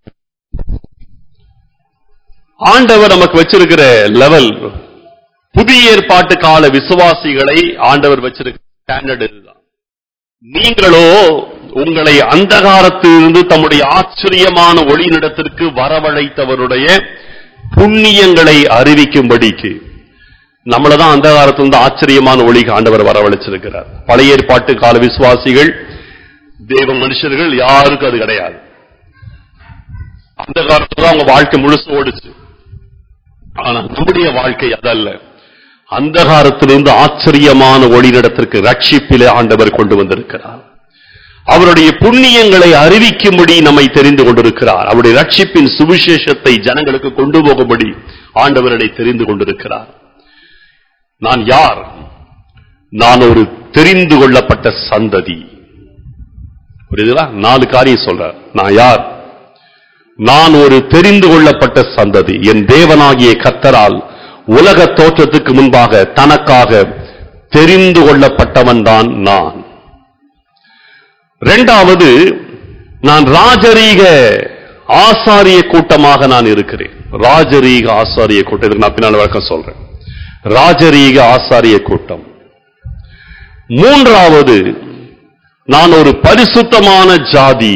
ஆண்டவர் நமக்கு வச்சிருக்கிற லெவல் புதிய ஏற்பாட்டு கால விசுவாசிகளை ஆண்டவர் வச்சிருக்கிற ஸ்டாண்டர்ட் இதுதான் நீங்களோ உங்களை அந்தகாரத்திலிருந்து தம்முடைய ஆச்சரியமான ஒளிநிடத்திற்கு வரவழைத்தவருடைய புண்ணியங்களை அறிவிக்கும்படிக்கு நம்மளதான் அந்தகாரத்திலிருந்து ஆச்சரியமான ஒளிக்கு ஆண்டவர் வரவழைச்சிருக்கிறார் பழைய ஏற்பாட்டு கால விசுவாசிகள் தேவ மனுஷர்கள் யாருக்கும் அது கிடையாது அந்த காலத்துல தான் அவங்க வாழ்க்கை முழுசு ஓடுச்சு ஆனா நம்முடைய வாழ்க்கை அதல்ல அந்தகாரத்திலிருந்து ஆச்சரியமான ஒளிநடத்திற்கு ரட்சிப்பிலே ஆண்டவர் கொண்டு வந்திருக்கிறார் அவருடைய புண்ணியங்களை அறிவிக்கும்படி நம்மை தெரிந்து கொண்டிருக்கிறார் அவருடைய ரட்சிப்பின் சுவிசேஷத்தை ஜனங்களுக்கு கொண்டு போகும்படி ஆண்டவரனை தெரிந்து கொண்டிருக்கிறார் நான் யார் நான் ஒரு தெரிந்து கொள்ளப்பட்ட சந்ததி புரியுதுங்களா நாலு காரியம் சொல்ற நான் யார் நான் ஒரு தெரிந்து கொள்ளப்பட்ட சந்ததி என் தேவனாகிய கத்தரால் உலக தோற்றத்துக்கு முன்பாக தனக்காக தெரிந்து கொள்ளப்பட்டவன் தான் நான் இரண்டாவது நான் ராஜரீக ஆசாரிய கூட்டமாக நான் இருக்கிறேன் ராஜரீக ஆசாரிய கூட்டம் இதுக்கு நான் பின்னால் விளக்கம் சொல்றேன் ராஜரீக ஆசாரிய கூட்டம் மூன்றாவது நான் ஒரு பரிசுத்தமான ஜாதி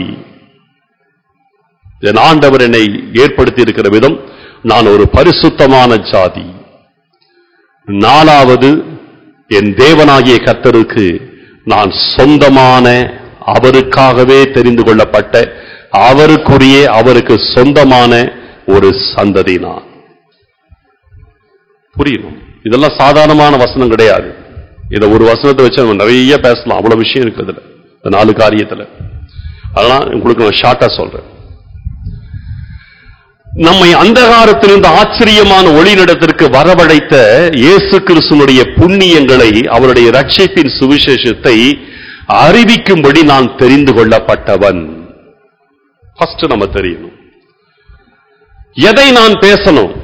என் ஆண்டவர் என்னை ஏற்படுத்தி இருக்கிற விதம் நான் ஒரு பரிசுத்தமான ஜாதி நாலாவது என் தேவனாகிய கர்த்தருக்கு நான் சொந்தமான அவருக்காகவே தெரிந்து கொள்ளப்பட்ட அவருக்குரிய அவருக்கு சொந்தமான ஒரு சந்ததி நான் புரியணும் இதெல்லாம் சாதாரணமான வசனம் கிடையாது இத ஒரு வசனத்தை வச்சு நம்ம நிறைய பேசலாம் அவ்வளவு விஷயம் இருக்கு அதுல இந்த நாலு காரியத்துல அதெல்லாம் உங்களுக்கு நான் ஷார்ட்டா சொல்றேன் நம்மை அந்தகாரத்திலிருந்து ஆச்சரியமான ஒளிநடத்திற்கு வரவழைத்த இயேசு கிறிஸ்துனுடைய புண்ணியங்களை அவருடைய ரட்சிப்பின் சுவிசேஷத்தை அறிவிக்கும்படி நான் தெரிந்து கொள்ளப்பட்டவன் ஃபர்ஸ்ட் நம்ம தெரியணும் எதை நான் பேசணும்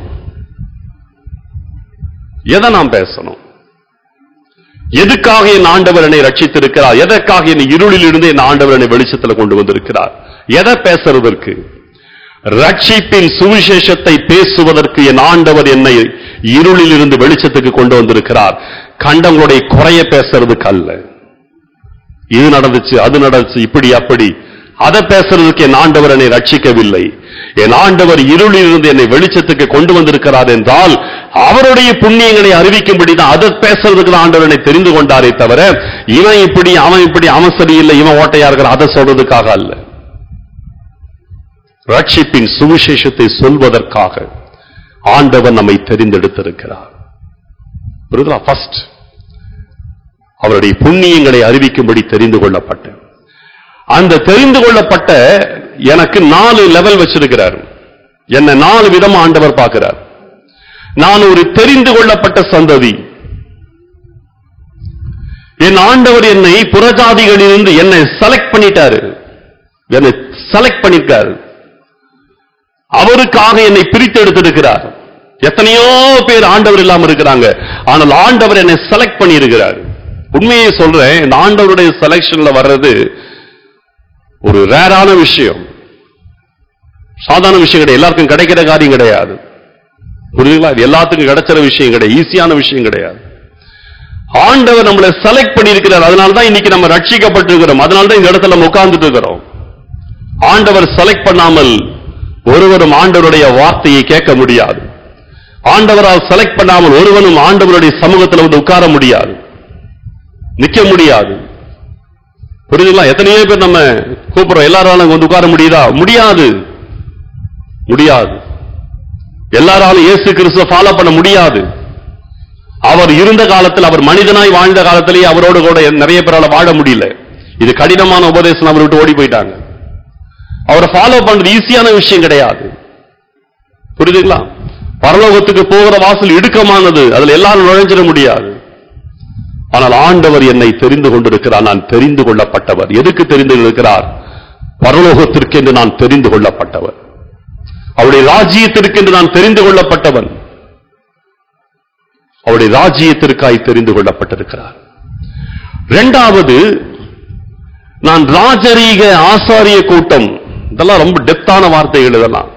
எதை நான் பேசணும் எதுக்காக என் ஆண்டவர் என்னை ரட்சித்திருக்கிறார் எதற்காக என் இருளில் இருந்து என் ஆண்டவர் என்னை வெளிச்சத்தில் கொண்டு வந்திருக்கிறார் எதை பேசுறதற்கு ரட்சிப்பின் சுவிசேஷத்தை பேசுவதற்கு என் ஆண்டவர் என்னை இருளில் இருந்து வெளிச்சத்துக்கு கொண்டு வந்திருக்கிறார் கண்டங்களுடைய குறைய பேசுறதுக்கு அல்ல இது நடந்துச்சு அது நடந்துச்சு இப்படி அப்படி அதை பேசுறதுக்கு என் ஆண்டவர் என்னை ரட்சிக்கவில்லை என் ஆண்டவர் இருளில் இருந்து என்னை வெளிச்சத்துக்கு கொண்டு வந்திருக்கிறார் என்றால் அவருடைய புண்ணியங்களை அறிவிக்கும்படி தான் அதை பேசுறதுக்கு தான் ஆண்டவர் என்னை தெரிந்து கொண்டாரே தவிர இவன் இப்படி அவன் இப்படி அவன் சரியில்லை இவன் ஓட்டையா இருக்கிற அதை சொல்றதுக்காக அல்ல ரட்சிப்பின் சுவிசேஷத்தை சொல்வதற்காக ஆண்டவர் நம்மை தெரிந்தெடுத்திருக்கிறார் புரியுதா ஃபர்ஸ்ட் அவருடைய புண்ணியங்களை அறிவிக்கும்படி தெரிந்து கொள்ளப்பட்ட அந்த தெரிந்து கொள்ளப்பட்ட எனக்கு நாலு லெவல் வச்சிருக்கிறார் என்ன நாலு விதம் ஆண்டவர் பார்க்கிறார் நான் ஒரு தெரிந்து கொள்ளப்பட்ட சந்ததி என் ஆண்டவர் என்னை புறஜாதிகளிலிருந்து என்னை செலக்ட் பண்ணிட்டாரு என்னை செலக்ட் பண்ணிருக்காரு அவருக்காக என்னை பிரித்து எடுத்திருக்கிறார் எத்தனையோ பேர் ஆண்டவர் இல்லாம இருக்கிறாங்க ஆனால் ஆண்டவர் என்னை செலக்ட் பண்ணி இருக்கிறார் உண்மையை சொல்றேன் இந்த ஆண்டவருடைய செலக்ஷன்ல வர்றது ஒரு ரேரான விஷயம் சாதாரண விஷயம் கிடையாது எல்லாருக்கும் கிடைக்கிற காரியம் கிடையாது புரியுதுங்களா இது எல்லாத்துக்கும் கிடைச்சிற விஷயம் கிடையாது ஈஸியான விஷயம் கிடையாது ஆண்டவர் நம்மளை செலக்ட் பண்ணியிருக்கிறார் அதனால தான் இன்னைக்கு நம்ம ரட்சிக்கப்பட்டிருக்கிறோம் அதனால தான் இந்த இடத்துல நம்ம உட்கார்ந்துட்டு இருக்கிறோம் ஆண்டவர் செலக்ட் பண்ணாமல் ஒருவரும் ஆண்டவருடைய வார்த்தையை கேட்க முடியாது ஆண்டவரால் செலக்ட் பண்ணாமல் ஒருவனும் ஆண்டவருடைய சமூகத்தில் வந்து உட்கார முடியாது நிக்க முடியாது புரியுதுங்களா எத்தனையோ பேர் நம்ம கூப்பிடுறோம் எல்லாராலும் அங்க வந்து உட்கார முடியுதா முடியாது முடியாது எல்லாராலும் இயேசு கிறிஸ்துவ ஃபாலோ பண்ண முடியாது அவர் இருந்த காலத்தில் அவர் மனிதனாய் வாழ்ந்த காலத்திலேயே அவரோடு கூட நிறைய பேரால வாழ முடியல இது கடினமான உபதேசம் அவர் விட்டு ஓடி போயிட்டாங்க அவரை ஃபாலோ பண்றது ஈஸியான விஷயம் கிடையாது புரியுதுங்களா பரலோகத்துக்கு போகிற வாசல் இடுக்கமானது அதுல எல்லாரும் நுழைஞ்சிட முடியாது ஆனால் ஆண்டவர் என்னை தெரிந்து கொண்டிருக்கிறார் நான் தெரிந்து கொள்ளப்பட்டவர் எதுக்கு தெரிந்து கொண்டிருக்கிறார் பரலோகத்திற்கென்று நான் தெரிந்து கொள்ளப்பட்டவர் அவருடைய ராஜ்யத்திற்கென்று நான் தெரிந்து கொள்ளப்பட்டவன் அவருடைய ராஜ்யத்திற்காய் தெரிந்து கொள்ளப்பட்டிருக்கிறார் இரண்டாவது நான் ராஜரீக ஆசாரிய கூட்டம் இதெல்லாம் ரொம்ப டெப்தான வார்த்தைகள் இதெல்லாம்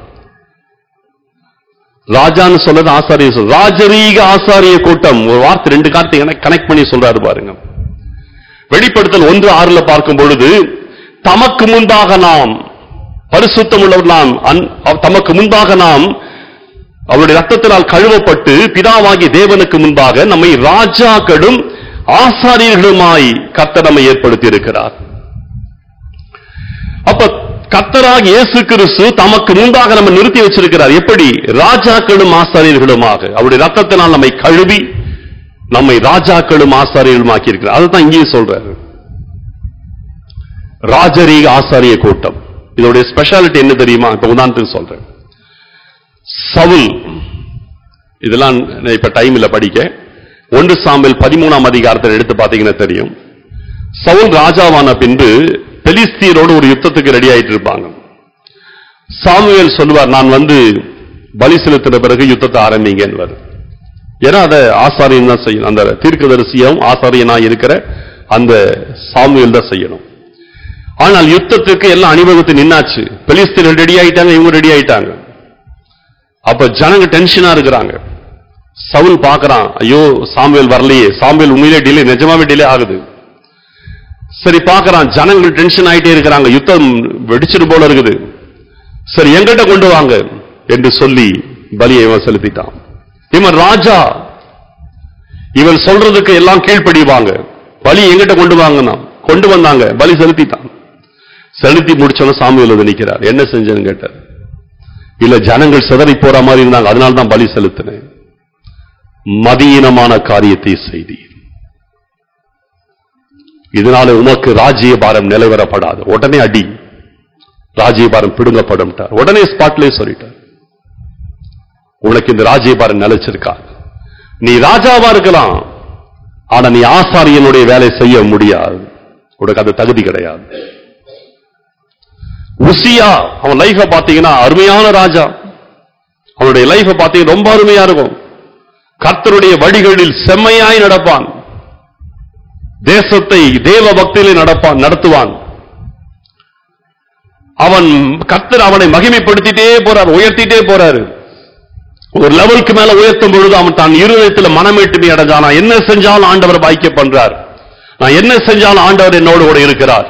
ராஜான்னு சொல்றது ஆசாரிய சொல் ராஜரீக ஆசாரிய கூட்டம் ஒரு வார்த்தை ரெண்டு கார்த்தை கனெக்ட் பண்ணி சொல்றாரு பாருங்க வெளிப்படுத்தல் ஒன்று ஆறுல பார்க்கும் பொழுது தமக்கு முன்பாக நாம் பரிசுத்தம் உள்ளவர் நாம் அன்- அவ்- தமக்கு முன்பாக நாம் அவருடைய ரத்தத்தினால் கழுவப்பட்டு பிதாவாகிய தேவனுக்கு முன்பாக நம்மை ராஜாக்களும் ஆசாரியர்களுமாய் கர்த்தர் நம்மை ஏற்படுத்தி இருக்கிறார் அப்ப கர்த்தராக இயேசு கிறிஸ்து தமக்கு முன்பாக நம்ம நிறுத்தி வச்சிருக்கிறார் எப்படி ராஜாக்களும் ஆசாரியர்களுமாக அவருடைய ரத்தத்தினால் நம்மை கழுவி நம்மை ராஜாக்களும் ஆசாரியர்களுமாக்கி இருக்கிறார் அதுதான் இங்கேயும் சொல்றாரு ராஜரீக ஆசாரிய கூட்டம் இதோடைய ஸ்பெஷாலிட்டி என்ன தெரியுமா இப்ப உதாரணத்துக்கு சொல்றேன் சவுல் இதெல்லாம் நான் இப்ப டைம் இல்ல படிக்க ஒன்று சாம்பல் பதிமூணாம் அதிகாரத்தில் எடுத்து பார்த்தீங்கன்னா தெரியும் சவுல் ராஜாவான பின்பு பெலிஸ்தியரோடு ஒரு யுத்தத்துக்கு ரெடி ஆயிட்டு இருப்பாங்க சாமுவேல் சொல்லுவார் நான் வந்து பலி செலுத்தின பிறகு யுத்தத்தை ஆரம்பிங்கன்னு ஏன்னா அதை ஆசாரியன் தான் செய்யணும் அந்த தீர்க்கதரிசியும் ஆசாரியனா இருக்கிற அந்த சாமுவேல் தான் செய்யணும் ஆனால் யுத்தத்துக்கு எல்லாம் அணிவகுத்து நின்னாச்சு பெலிஸ்தீனர் ரெடி ஆயிட்டாங்க இவங்க ரெடி ஆயிட்டாங்க அப்ப ஜனங்க டென்ஷனா இருக்கிறாங்க சவுல் பார்க்கறான் ஐயோ சாமுவேல் வரலையே சாமுவேல் உண்மையிலே டிலே நிஜமாவே டிலே ஆகுது சரி பார்க்கறான் ஜனங்கள் டென்ஷன் ஆயிட்டே இருக்கிறாங்க யுத்தம் வெடிச்சிட்டு போல இருக்குது சரி எங்கிட்ட கொண்டு வாங்க என்று சொல்லி பலியை இவன் செலுத்திட்டான் இவன் ராஜா இவன் சொல்றதுக்கு எல்லாம் கீழ்ப்படிவாங்க பலி எங்கிட்ட கொண்டு வாங்கன்னா கொண்டு வந்தாங்க பலி செலுத்திட்டான் செலுத்தி முடிச்சவன சாமியில் வந்து நிக்கிறார் என்ன செஞ்சேன்னு கேட்டார் இல்ல ஜனங்கள் சிதறி போற மாதிரி இருந்தாங்க அதனால தான் பலி செலுத்தினேன் மதியீனமான காரியத்தை செய்தி இதனால உமக்கு ராஜ்யபாரம் நிலைவரப்படாது உடனே அடி ராஜ்யபாரம் பிடுங்கப்படும் உடனே ஸ்பாட்லயே சொல்லிட்டார் உனக்கு இந்த ராஜ்யபாரம் நிலைச்சிருக்கா நீ ராஜாவா இருக்கலாம் ஆனா நீ ஆசாரியனுடைய வேலை செய்ய முடியாது உனக்கு அது தகுதி கிடையாது உசியா அவன் லைஃப பாத்தீங்கன்னா அருமையான ராஜா அவனுடைய லைஃப பாத்தீங்கன்னா ரொம்ப அருமையா இருக்கும் கர்த்தருடைய வழிகளில் செம்மையாய் நடப்பான் தேசத்தை தேவ பக்தியிலே நடப்பான் நடத்துவான் அவன் கர்த்தர் அவனை மகிமைப்படுத்திட்டே போறார் உயர்த்திட்டே போறாரு ஒரு லெவலுக்கு மேல உயர்த்தும் பொழுது அவன் தான் இருதயத்தில் மனமேட்டுமை அடைஞ்சான் நான் என்ன செஞ்சாலும் ஆண்டவர் பாய்க்க பண்றார் நான் என்ன செஞ்சாலும் ஆண்டவர் என்னோடு கூட இருக்கிறார்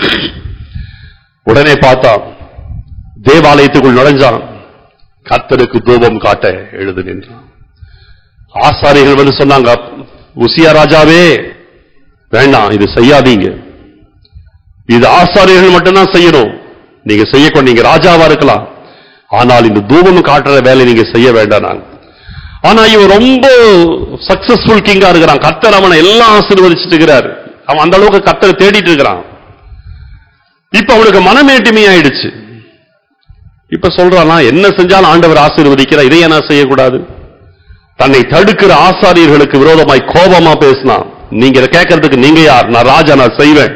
உடனே பார்த்தான் தேவாலயத்துக்குள் நுழைஞ்சான் கர்த்தருக்கு தூபம் காட்ட எழுது நின்றான் ஆசாரிகள் வந்து சொன்னாங்க உசியா ராஜாவே வேண்டாம் இது செய்யாதீங்க இது ஆசாரியர்கள் மட்டும்தான் செய்யணும் நீங்க செய்யக்கூட நீங்க ராஜாவா இருக்கலாம் ஆனால் இந்த தூபம் காட்டுற வேலை நீங்க செய்ய வேண்டாம் நாங்க ஆனா இவன் ரொம்ப சக்சஸ்ஃபுல் கிங்கா இருக்கிறான் கர்த்தர் அவனை எல்லாம் ஆசீர்வதிச்சிட்டு இருக்கிறார் அவன் அந்த அளவுக்கு கர்த்தரை தேடிட்டு இருக்கிறான் இப்ப அவனுக்கு மனமேட்டுமை ஆயிடுச்சு இப்ப சொல்றான் நான் என்ன செஞ்சாலும் ஆண்டவர் ஆசீர்வதிக்கிறார் இதையே நான் செய்யக்கூடாது தன்னை தடுக்கிற ஆசாரியர்களுக்கு விரோதமாய் கோபமா பேசினான் நீங்க இதை கேட்கறதுக்கு நீங்க யார் நான் ராஜா நான் செய்வேன்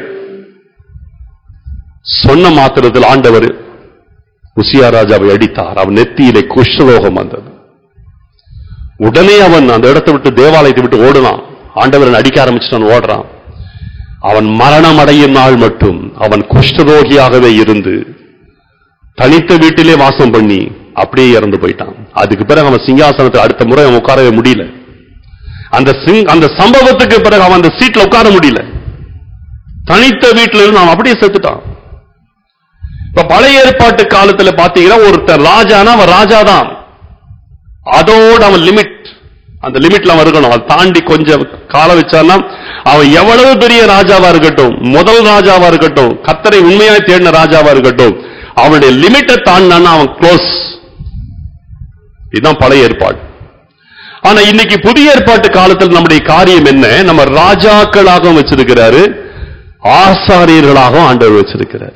சொன்ன மாத்திரத்தில் ஆண்டவர் உசியா ராஜாவை அடித்தார் அவன் நெத்தியிலே குஷ்டரோகம் வந்தது உடனே அவன் அந்த இடத்தை விட்டு தேவாலயத்தை விட்டு ஓடுனான் ஆண்டவரன் அடிக்க ஆரம்பிச்சுட்டான் ஓடுறான் அவன் மரணம் அடையும் நாள் மட்டும் அவன் குஷ்டரோகியாகவே இருந்து தனித்த வீட்டிலே வாசம் பண்ணி அப்படியே இறந்து போயிட்டான் அதுக்கு பிறகு அவன் சிங்காசனத்தில் அடுத்த முறை அவன் உட்காரவே முடியல அந்த சிங் அந்த சம்பவத்துக்கு பிறகு அவன் அந்த சீட்ல உட்கார முடியல தனித்த வீட்டில இருந்து அவன் அப்படியே செத்துட்டான் இப்ப பழைய ஏற்பாட்டு காலத்துல பாத்தீங்கன்னா ஒருத்தர் ராஜானா அவன் ராஜா தான் அதோட அவன் லிமிட் அந்த லிமிட்ல அவன் இருக்கணும் அதை தாண்டி கொஞ்சம் காலம் வச்சான்னா அவன் எவ்வளவு பெரிய ராஜாவா இருக்கட்டும் முதல் ராஜாவா இருக்கட்டும் கத்தரை உண்மையாய் தேடின ராஜாவா இருக்கட்டும் அவனுடைய லிமிட்டை தாண்டினான்னா அவன் க்ளோஸ் இதுதான் பழைய ஏற்பாடு ஆனா இன்னைக்கு புதிய ஏற்பாட்டு காலத்தில் நம்முடைய காரியம் என்ன நம்ம ராஜாக்களாகவும் வச்சிருக்கிறாரு ஆசாரியர்களாகவும் ஆண்டவர் வச்சிருக்கிறார்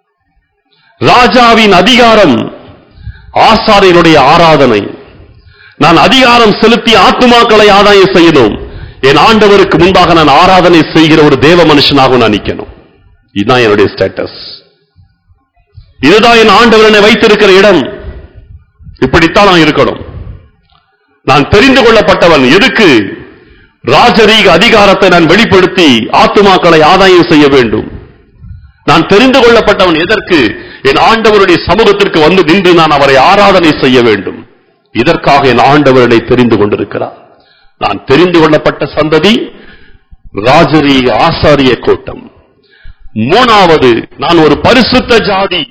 ராஜாவின் அதிகாரம் ஆசாரியனுடைய ஆராதனை நான் அதிகாரம் செலுத்தி ஆத்துமாக்களை ஆதாயம் செய்யணும் என் ஆண்டவருக்கு முன்பாக நான் ஆராதனை செய்கிற ஒரு தேவ மனுஷனாக நான் நிக்கணும் இதுதான் என்னுடைய ஸ்டேட்டஸ் இதுதான் என் ஆண்டவர் என்னை வைத்திருக்கிற இடம் இப்படித்தான் நான் இருக்கணும் நான் தெரிந்து கொள்ளப்பட்டவன் எதுக்கு ராஜரீக அதிகாரத்தை நான் வெளிப்படுத்தி ஆத்துமாக்களை ஆதாயம் செய்ய வேண்டும் நான் தெரிந்து கொள்ளப்பட்டவன் எதற்கு என் ஆண்டவருடைய சமூகத்திற்கு வந்து நின்று நான் அவரை ஆராதனை செய்ய வேண்டும் இதற்காக என் ஆண்டவரை தெரிந்து கொண்டிருக்கிறார் நான் தெரிந்து கொள்ளப்பட்ட சந்ததி ராஜரீக ஆசாரிய கூட்டம் மூணாவது நான் ஒரு பரிசுத்த ஜாதி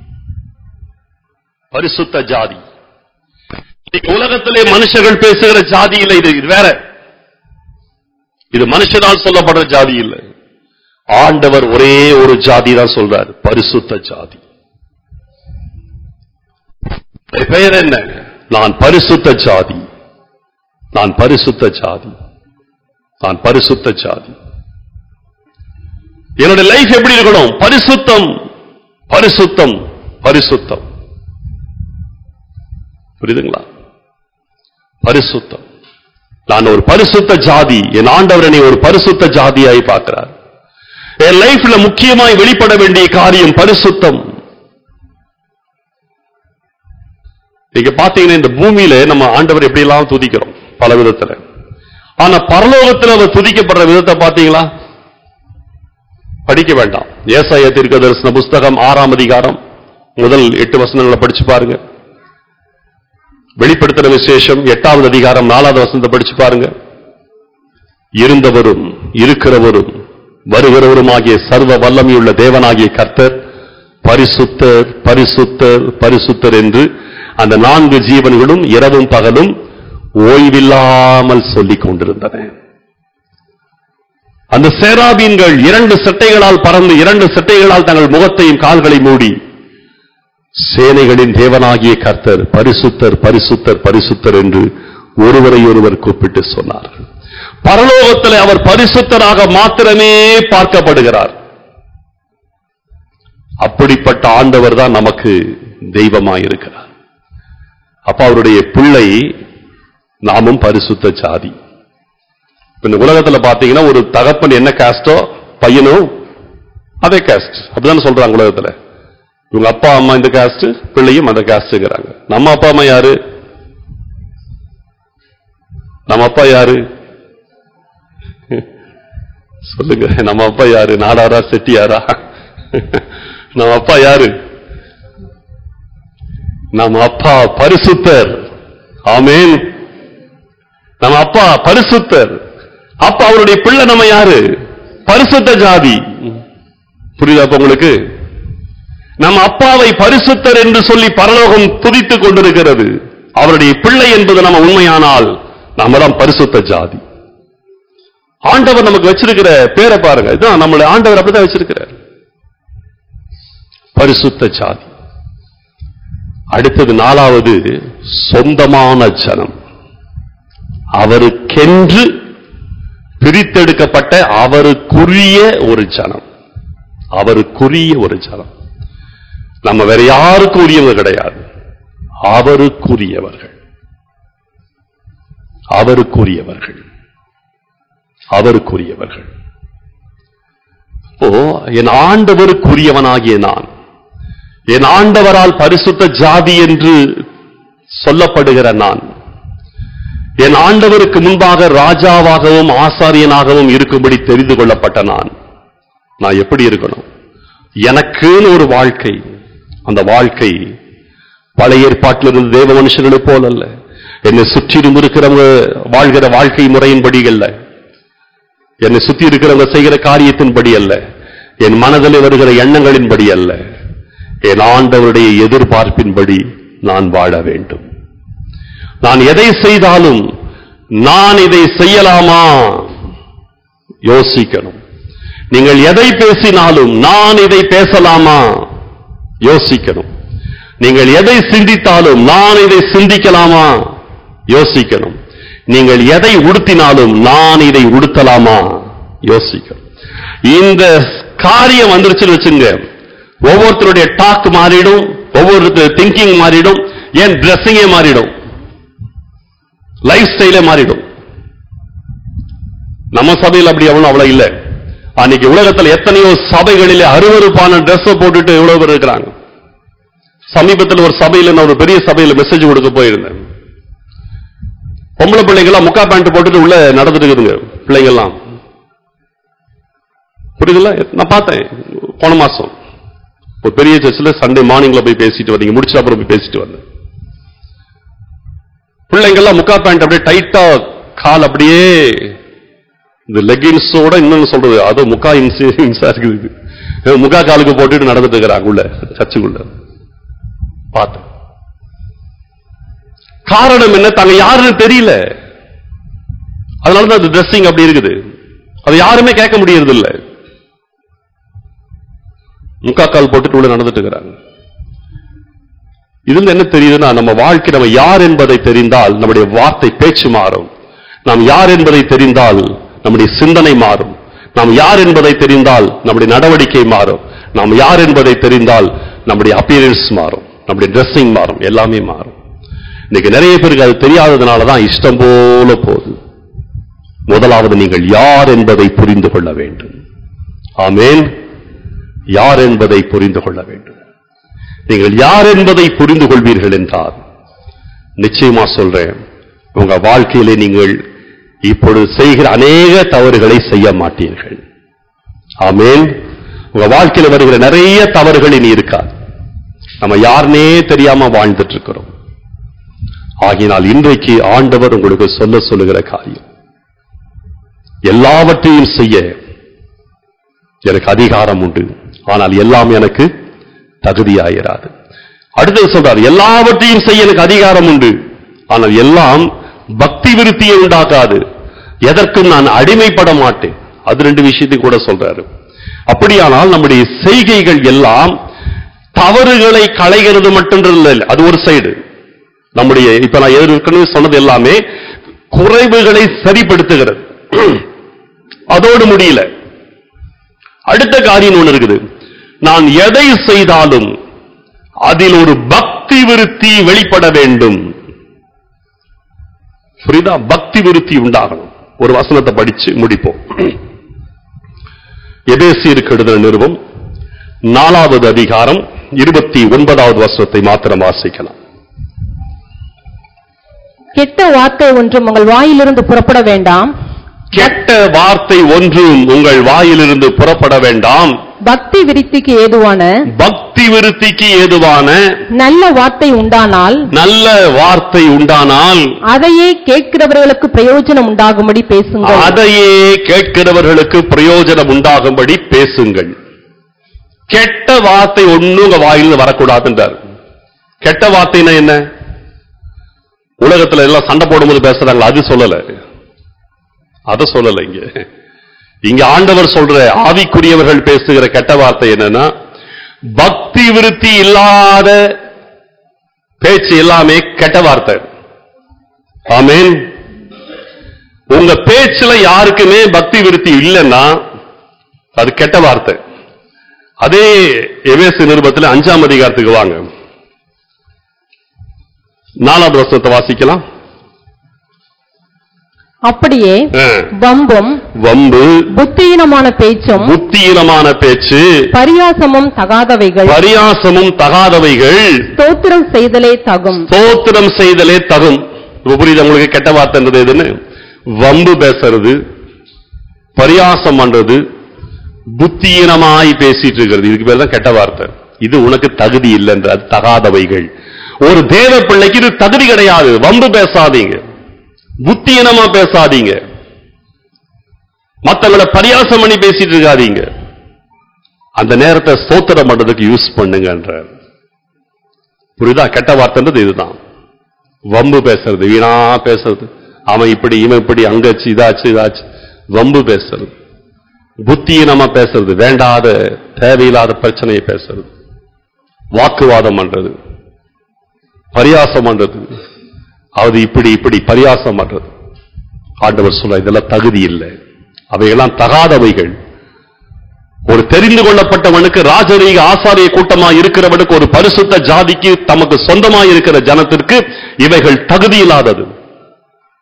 பரிசுத்த ஜாதி இன்னைக்கு உலகத்திலே மனுஷர்கள் பேசுகிற ஜாதி இல்லை இது இது வேற இது மனுஷனால் சொல்லப்படுற ஜாதி இல்லை ஆண்டவர் ஒரே ஒரு ஜாதி தான் சொல்றார் பரிசுத்த ஜாதி என் பெயர் என்ன நான் பரிசுத்த ஜாதி நான் பரிசுத்த ஜாதி நான் பரிசுத்த ஜாதி என்னோட லைஃப் எப்படி இருக்கணும் பரிசுத்தம் பரிசுத்தம் பரிசுத்தம் புரியுதுங்களா பரிசுத்தம் நான் ஒரு பரிசுத்த ஜாதி என் ஆண்டவர் என்னை ஒரு பரிசுத்த ஜாதியாய் பார்க்கிறார் என் லைஃப்ல முக்கியமாய் வெளிப்பட வேண்டிய காரியம் பரிசுத்தம் நீங்க பாத்தீங்கன்னா இந்த பூமியில நம்ம ஆண்டவர் எப்படி எல்லாம் துதிக்கிறோம் பல விதத்துல ஆனா பரலோகத்துல அவர் துதிக்கப்படுற விதத்தை பாத்தீங்களா படிக்க வேண்டாம் ஏசாய தீர்க்க தரிசன புஸ்தகம் ஆறாம் அதிகாரம் முதல் எட்டு வசனங்களை படிச்சு பாருங்க வெளிப்படுத்தின விசேஷம் எட்டாவது அதிகாரம் நாலாவது வசனத்தை படிச்சு பாருங்க இருந்தவரும் இருக்கிறவரும் வருகிறவருமாகிய சர்வ வல்லமையுள்ள தேவனாகிய கர்த்தர் பரிசுத்தர் பரிசுத்தர் பரிசுத்தர் என்று அந்த நான்கு ஜீவன்களும் இரவும் பகலும் ஓய்வில்லாமல் சொல்லிக் கொண்டிருந்தன அந்த சேராபீன்கள் இரண்டு செட்டைகளால் பறந்து இரண்டு செட்டைகளால் தங்கள் முகத்தையும் கால்களை மூடி சேனைகளின் தேவனாகிய கர்த்தர் பரிசுத்தர் பரிசுத்தர் பரிசுத்தர் என்று ஒருவரை ஒருவர் கூப்பிட்டு சொன்னார்கள் பரலோகத்தில் அவர் பரிசுத்தராக மாத்திரமே பார்க்கப்படுகிறார் அப்படிப்பட்ட ஆண்டவர் தான் நமக்கு தெய்வமாயிருக்கிறார் அப்ப அவருடைய பிள்ளை நாமும் பரிசுத்த ஜாதி இப்ப இந்த உலகத்துல பாத்தீங்கன்னா ஒரு தகப்பன் என்ன காஸ்டோ பையனும் அதே காஸ்ட் அப்படிதானே சொல்றாங்க உலகத்துல இவங்க அப்பா அம்மா இந்த காஸ்ட் பிள்ளையும் அந்த காஸ்ட்ங்கிறாங்க நம்ம அப்பா அம்மா யாரு நம்ம அப்பா யாரு சொல்லுங்க நம்ம அப்பா யாரு நாடாரா செட்டியாரா நம்ம அப்பா யாரு நம்ம அப்பா பரிசுத்தர் ஆமேன் நம்ம அப்பா பரிசுத்தர் அப்ப அவருடைய பிள்ளை நம்ம யாரு பரிசுத்த ஜாதி புரியுதா அப்ப உங்களுக்கு நம்ம அப்பாவை பரிசுத்தர் என்று சொல்லி பரலோகம் துதித்துக் கொண்டிருக்கிறது அவருடைய பிள்ளை என்பது நம்ம உண்மையானால் நாம தான் பரிசுத்த ஜாதி ஆண்டவர் நமக்கு வச்சிருக்கிற பேரை பாருங்க இதுதான் நம்மளை ஆண்டவர் அப்படிதான் வச்சிருக்கிறார் பரிசுத்த ஜாதி அடுத்தது நாலாவது சொந்தமான ஜனம் அவருக்கென்று பிரித்தெடுக்கப்பட்ட அவருக்குரிய ஒரு ஜனம் அவருக்குரிய ஒரு ஜனம் நம்ம வேற யாருக்கும் உரியவங்க கிடையாது அவருக்குரியவர்கள் அவருக்குரியவர்கள் அவருக்குரியவர்கள் ஓ என் ஆண்டவருக்குரியவனாகிய நான் என் ஆண்டவரால் பரிசுத்த ஜாதி என்று சொல்லப்படுகிற நான் என் ஆண்டவருக்கு முன்பாக ராஜாவாகவும் ஆசாரியனாகவும் இருக்கும்படி தெரிந்து கொள்ளப்பட்ட நான் நான் எப்படி இருக்கணும் எனக்குன்னு ஒரு வாழ்க்கை அந்த வாழ்க்கை பழைய ஏற்பாட்டில் இருந்த தேவ மனுஷர்களைப் போல அல்ல என்னை சுற்றிலும் இருக்கிறவங்க வாழ்கிற வாழ்க்கை முறையின்படி அல்ல என்னை சுத்தி இருக்கிறவங்க செய்கிற காரியத்தின்படி அல்ல என் மனதில் வருகிற எண்ணங்களின்படி அல்ல என் ஆண்டவருடைய எதிர்பார்ப்பின்படி நான் வாழ வேண்டும் நான் எதை செய்தாலும் நான் இதை செய்யலாமா யோசிக்கணும் நீங்கள் எதை பேசினாலும் நான் இதை பேசலாமா யோசிக்கணும் நீங்கள் எதை சிந்தித்தாலும் நான் இதை சிந்திக்கலாமா யோசிக்கணும் நீங்கள் எதை உடுத்தினாலும் நான் இதை உடுத்தலாமா யோசிக்கணும் இந்த காரியம் வந்துருச்சுன்னு வச்சுங்க ஒவ்வொருத்தருடைய டாக் மாறிடும் ஒவ்வொருத்தர் திங்கிங் மாறிடும் ஏன் ட்ரெஸ்ஸிங்கே மாறிடும் லைஃப் ஸ்டைலே மாறிடும் நம்ம சபையில் அப்படி எவ்வளவு அவ்வளவு இல்ல அன்னைக்கு உலகத்துல எத்தனையோ சபைகளிலே அருவருப்பான Dress போட்டுட்டு எவ்வளவு பேர் இருக்கிறாங்க சமீபத்தில் ஒரு சபையில நான் ஒரு பெரிய சபையில மெசேஜ் கொடுக்க போயிருந்தேன் பொம்பளை பிள்ளைங்களாம் முக்கா பேண்ட் போட்டுட்டு உள்ள நடந்துட்டு இருக்குதுங்க பிள்ளைங்கெல்லாம் புரியுதுல்ல நான் பார்த்தேன் போன மாசம் ஒரு பெரிய சர்ச்சில் சண்டே மார்னிங்ல போய் பேசிட்டு வந்தீங்க முடிச்சு அப்புறம் போய் பேசிட்டு வந்தேன் பிள்ளைங்கெல்லாம் முக்கா பேண்ட் அப்படியே டைட்டா கால் அப்படியே இந்த லெகின்ஸோட இன்னொன்னு சொல்றது அது முக்கா இன்ஸ் இன்ஸா இருக்குது இது. முக்கா காலுக்கு போட்டுட்டு நடந்துட்டு இருக்கிறாங்க உள்ள சர்ச்சுக்குள்ள பார்த்தேன் காரணம் என்ன தாங்க யாருன்னு தெரியல அதனாலதான் அது ட்ரெஸ்ஸிங் அப்படி இருக்குது அது யாருமே கேட்க முடியறது இல்ல முக்கா கால் போட்டுட்டு உள்ள நடந்துட்டு இருக்கிறாங்க இதுல என்ன தெரியுதுன்னா நம்ம வாழ்க்கை நம்ம யார் என்பதை தெரிந்தால் நம்முடைய வார்த்தை பேச்சு மாறும் நாம் யார் என்பதை தெரிந்தால் நம்முடைய சிந்தனை மாறும் நாம் யார் என்பதை தெரிந்தால் நம்முடைய நடவடிக்கை மாறும் நாம் யார் என்பதை தெரிந்தால் நம்முடைய அப்பியரன்ஸ் மாறும் நம்முடைய ட்ரெஸ்ஸிங் மாறும் எல்லாமே மாறும் இன்னைக்கு நிறைய பேருக்கு அது தெரியாததுனால தான் இஷ்டம் போல போகுது முதலாவது நீங்கள் யார் என்பதை புரிந்து கொள்ள வேண்டும் ஆமென் யார் என்பதை புரிந்து கொள்ள வேண்டும் நீங்கள் யார் என்பதை புரிந்து கொள்வீர்கள் என்றால் நிச்சயமா சொல்றேன் உங்க வாழ்க்கையிலே நீங்கள் இப்பொழுது செய்கிற அநேக தவறுகளை செய்ய மாட்டீர்கள் ஆமென் உங்க வாழ்க்கையில வருகிற நிறைய தவறுகள் இனி இருக்காது நம்ம யாருனே தெரியாம வாழ்ந்துட்டு இருக்கிறோம் ஆகினால் இன்றைக்கு ஆண்டவர் உங்களுக்கு சொல்ல சொல்லுகிற காரியம் எல்லாவற்றையும் செய்ய எனக்கு அதிகாரம் உண்டு ஆனால் எல்லாம் எனக்கு தகுதியாயிராது அடுத்தது சொல்றார் எல்லாவற்றையும் செய்ய எனக்கு அதிகாரம் உண்டு ஆனால் எல்லாம் பக்தி விருத்தியை உண்டாக்காது எதற்கும் நான் அடிமைப்பட மாட்டேன் அது ரெண்டு விஷயத்தையும் கூட சொல்றாரு அப்படியானால் நம்முடைய செய்கைகள் எல்லாம் தவறுகளை களைகிறது மட்டும் அது ஒரு சைடு நம்முடைய இப்ப நான் ஏற்கனவே சொன்னது எல்லாமே குறைவுகளை சரிப்படுத்துகிறது அதோடு முடியல அடுத்த காரியம் ஒண்ணு இருக்குது நான் எதை செய்தாலும் அதில் ஒரு பக்தி விருத்தி வெளிப்பட வேண்டும் புரியுதா பக்தி விருத்தி உண்டாகணும் ஒரு வசனத்தை படிச்சு முடிப்போம் எபேசியருக்கு எழுதின நிறுவம் நாலாவது அதிகாரம் இருபத்தி ஒன்பதாவது வசனத்தை மாத்திரம் வாசிக்கலாம் கெட்ட வார்த்தை ஒன்றும் உங்கள் வாயிலிருந்து புறப்பட வேண்டாம் கெட்ட வார்த்தை ஒன்றும் உங்கள் வாயிலிருந்து புறப்பட வேண்டாம் பக்தி விருத்திக்கு ஏதுவான பக்தி விருத்திக்கு ஏதுவான நல்ல வார்த்தை உண்டானால் நல்ல வார்த்தை உண்டானால் அதையே கேட்கிறவர்களுக்கு பிரயோஜனம் உண்டாகும்படி பேசுங்கள் அதையே கேட்கிறவர்களுக்கு பிரயோஜனம் உண்டாகும்படி பேசுங்கள் கெட்ட வார்த்தை ஒண்ணும் உங்க வாயிலிருந்து வரக்கூடாதுன்றார் கெட்ட வார்த்தைன்னா என்ன உலகத்துல எல்லாம் சண்டை போடும்போது பேசுறாங்க அது சொல்லல அத சொல்லல இங்க இங்க ஆண்டவர் சொல்ற ஆவிக்குரியவர்கள் பேசுகிற கெட்ட வார்த்தை என்னன்னா பக்தி விருத்தி இல்லாத பேச்சு எல்லாமே கெட்ட வார்த்தை ஆமென் உங்க பேச்சுல யாருக்குமே பக்தி விருத்தி இல்லைன்னா அது கெட்ட வார்த்தை அதே எவேசு நிருபத்தில் அஞ்சாம் அதிகாரத்துக்கு வாங்க நாலாவது வசனத்தை வாசிக்கலாம் அப்படியே ஆ. வம்பும் வம்பு புத்தியீனமான பேச்சும் புத்தியீனமான பேச்சு பரியாசமும் தகாதவைகள் பரியாசமும் தகாதவைகள் ஸ்தோத்திரம் செய்தலே தகும் ஸ்தோத்திரம் செய்தலே தகும் இப்ப புரியுது உங்களுக்கு கெட்ட வார்த்தைன்றது எதுன்னு வம்பு பேசுறது பரியாசம் பண்றது புத்தியீனமாய் பேசிட்டு இருக்கிறது இதுக்கு பேர் தான் கெட்ட வார்த்தை இது உனக்கு தகுதி இல்லைன்ற அது தகாதவைகள் ஒரு தேவ பிள்ளைக்கு இது தகுதி கிடையாது வம்பு பேசாதீங்க புத்தியீனமா பேசாதீங்க மத்தவங்கள பரியாசம் பண்ணி பேசிட்டு இருக்காதீங்க அந்த நேரத்தை ஸ்தோத்திரம் பண்றதுக்கு யூஸ் பண்ணுங்கன்றார் புரியுதா கெட்ட வார்த்தைன்றது இதுதான் வம்பு பேசுறது வீணா பேசுறது அவன் இப்படி இவன் இப்படி அங்கச்சு இதாச்சு இதாச்சு வம்பு பேசுறது புத்தியீனமா பேசுறது வேண்டாத தேவையில்லாத பிரச்சனையை பேசுறது வாக்குவாதம் பண்றது பரியாசம் பண்றது அது இப்படி இப்படி பரியாசம் பண்றது ஆண்டவர் சொல்ல இதெல்லாம் தகுதி இல்லை அவையெல்லாம் தகாதவைகள் ஒரு தெரிந்து கொள்ளப்பட்டவனுக்கு ராஜரீக ஆசாரிய கூட்டமா இருக்கிறவனுக்கு ஒரு பரிசுத்த ஜாதிக்கு தமக்கு சொந்தமா இருக்கிற ஜனத்திற்கு இவைகள் தகுதி இல்லாதது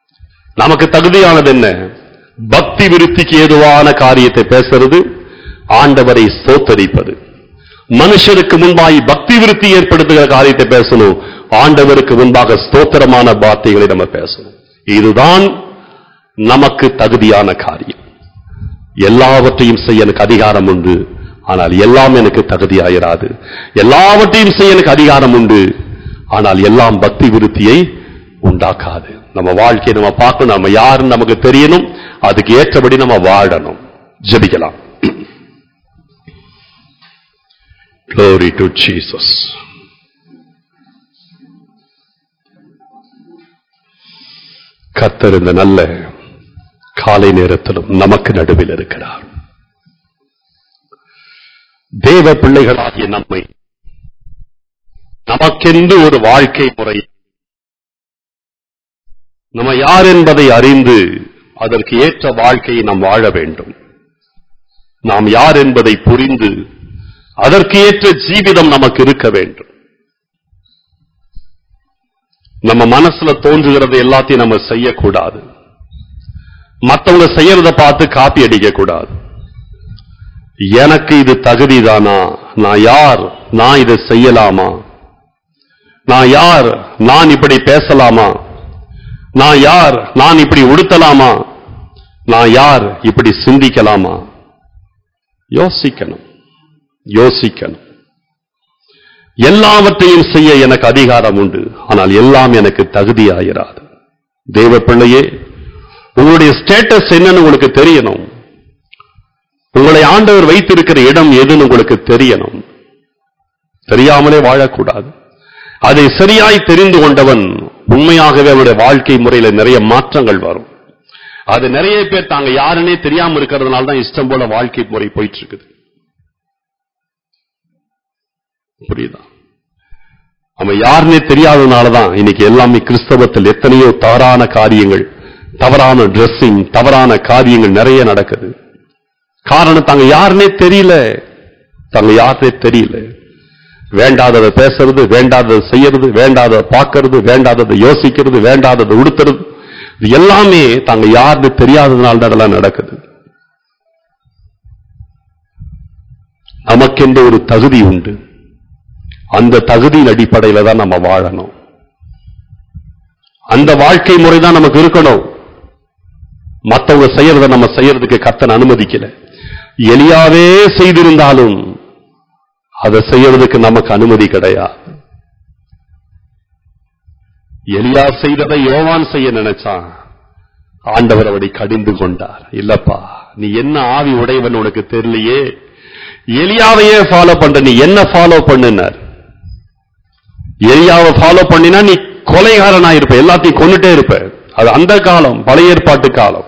நமக்கு தகுதியானது என்ன பக்தி விருத்திக்கு ஏதுவான காரியத்தை பேசுறது ஆண்டவரை ஸ்தோத்தரிப்பது மனுஷருக்கு முன்பாய் பக்தி விருத்தி ஏற்படுத்துகிற காரியத்தை பேசணும் ஆண்டவருக்கு முன்பாக ஸ்தோத்திரமான வார்த்தைகளை நம்ம பேசணும் இதுதான் நமக்கு தகுதியான காரியம் எல்லாவற்றையும் செய்ய எனக்கு அதிகாரம் உண்டு ஆனால் எல்லாம் எனக்கு தகுதியாயிராது எல்லாவற்றையும் செய்ய எனக்கு அதிகாரம் உண்டு ஆனால் எல்லாம் பக்தி விருத்தியை உண்டாக்காது நம்ம வாழ்க்கையை நம்ம பார்க்கணும் நம்ம யாருன்னு நமக்கு தெரியணும் அதுக்கு ஏற்றபடி நம்ம வாழணும் ஜெபிக்கலாம் Glory to Jesus. கர்த்தர் இந்த நல்ல காலை நேரத்திலும் நமக்கு நடுவில் இருக்கிறார் தேவ பிள்ளைகளாகிய நம்மை நமக்கென்று ஒரு வாழ்க்கை முறை நம்ம யார் என்பதை அறிந்து அதற்கு ஏற்ற வாழ்க்கையை நாம் வாழ வேண்டும் நாம் யார் என்பதை புரிந்து அதற்கு ஏற்ற ஜீவிதம் நமக்கு இருக்க வேண்டும் நம்ம மனசுல தோன்றுகிறது எல்லாத்தையும் நம்ம செய்யக்கூடாது மத்தவங்க செய்யறத பார்த்து காப்பி அடிக்க கூடாது எனக்கு இது தகுதிதானா நான் யார் நான் இதை செய்யலாமா நான் யார் நான் இப்படி பேசலாமா நான் யார் நான் இப்படி உடுத்தலாமா நான் யார் இப்படி சிந்திக்கலாமா யோசிக்கணும் யோசிக்கணும் எல்லாவற்றையும் செய்ய எனக்கு அதிகாரம் உண்டு ஆனால் எல்லாம் எனக்கு தகுதியாயிராது தேவ பிள்ளையே உங்களுடைய ஸ்டேட்டஸ் என்னன்னு உங்களுக்கு தெரியணும் உங்களை ஆண்டவர் வைத்திருக்கிற இடம் எதுன்னு உங்களுக்கு தெரியணும் தெரியாமலே வாழக்கூடாது அதை சரியாய் தெரிந்து கொண்டவன் உண்மையாகவே அவனுடைய வாழ்க்கை முறையில நிறைய மாற்றங்கள் வரும் அது நிறைய பேர் தாங்க யாருன்னே தெரியாம இருக்கிறதுனால தான் இஷ்டம் போல வாழ்க்கை முறை போயிட்டு இருக்குது புரியுதா அவன் யாருன்னே தெரியாததுனாலதான் இன்னைக்கு எல்லாமே கிறிஸ்தவத்தில் எத்தனையோ தவறான காரியங்கள் தவறான ட்ரெஸ்ஸிங் தவறான காரியங்கள் நிறைய நடக்குது காரணம் தாங்க யாருன்னே தெரியல தாங்க யாருன்னே தெரியல வேண்டாததை பேசுறது வேண்டாததை செய்யறது வேண்டாததை பார்க்கறது வேண்டாததை யோசிக்கிறது வேண்டாததை உடுத்துறது இது எல்லாமே தாங்க யாருன்னு தெரியாததுனால தான் இதெல்லாம் நடக்குது நமக்கென்று ஒரு தகுதி உண்டு அந்த தகுதியின் அடிப்படையில தான் நம்ம வாழணும் அந்த வாழ்க்கை முறை தான் நமக்கு இருக்கணும் மத்தவங்க செய்யறத நம்ம செய்யறதுக்கு கத்தன் அனுமதிக்கல எலியாவே செய்திருந்தாலும் அதை செய்யறதுக்கு நமக்கு அனுமதி கிடையாது எலியா செய்ததை யோவான் செய்ய நினைச்சான் ஆண்டவர் அவனை கடிந்து கொண்டார் இல்லப்பா நீ என்ன ஆவி உடையவன் உனக்கு தெரியலையே எலியாவையே ஃபாலோ பண்ற நீ என்ன ஃபாலோ பண்ணுனார் எலியாவை ஃபாலோ பண்ணினா நீ கொலைகாரனா இருப்ப எல்லாத்தையும் கொண்டுட்டே இருப்ப அது அந்த காலம் பழைய ஏற்பாட்டு காலம்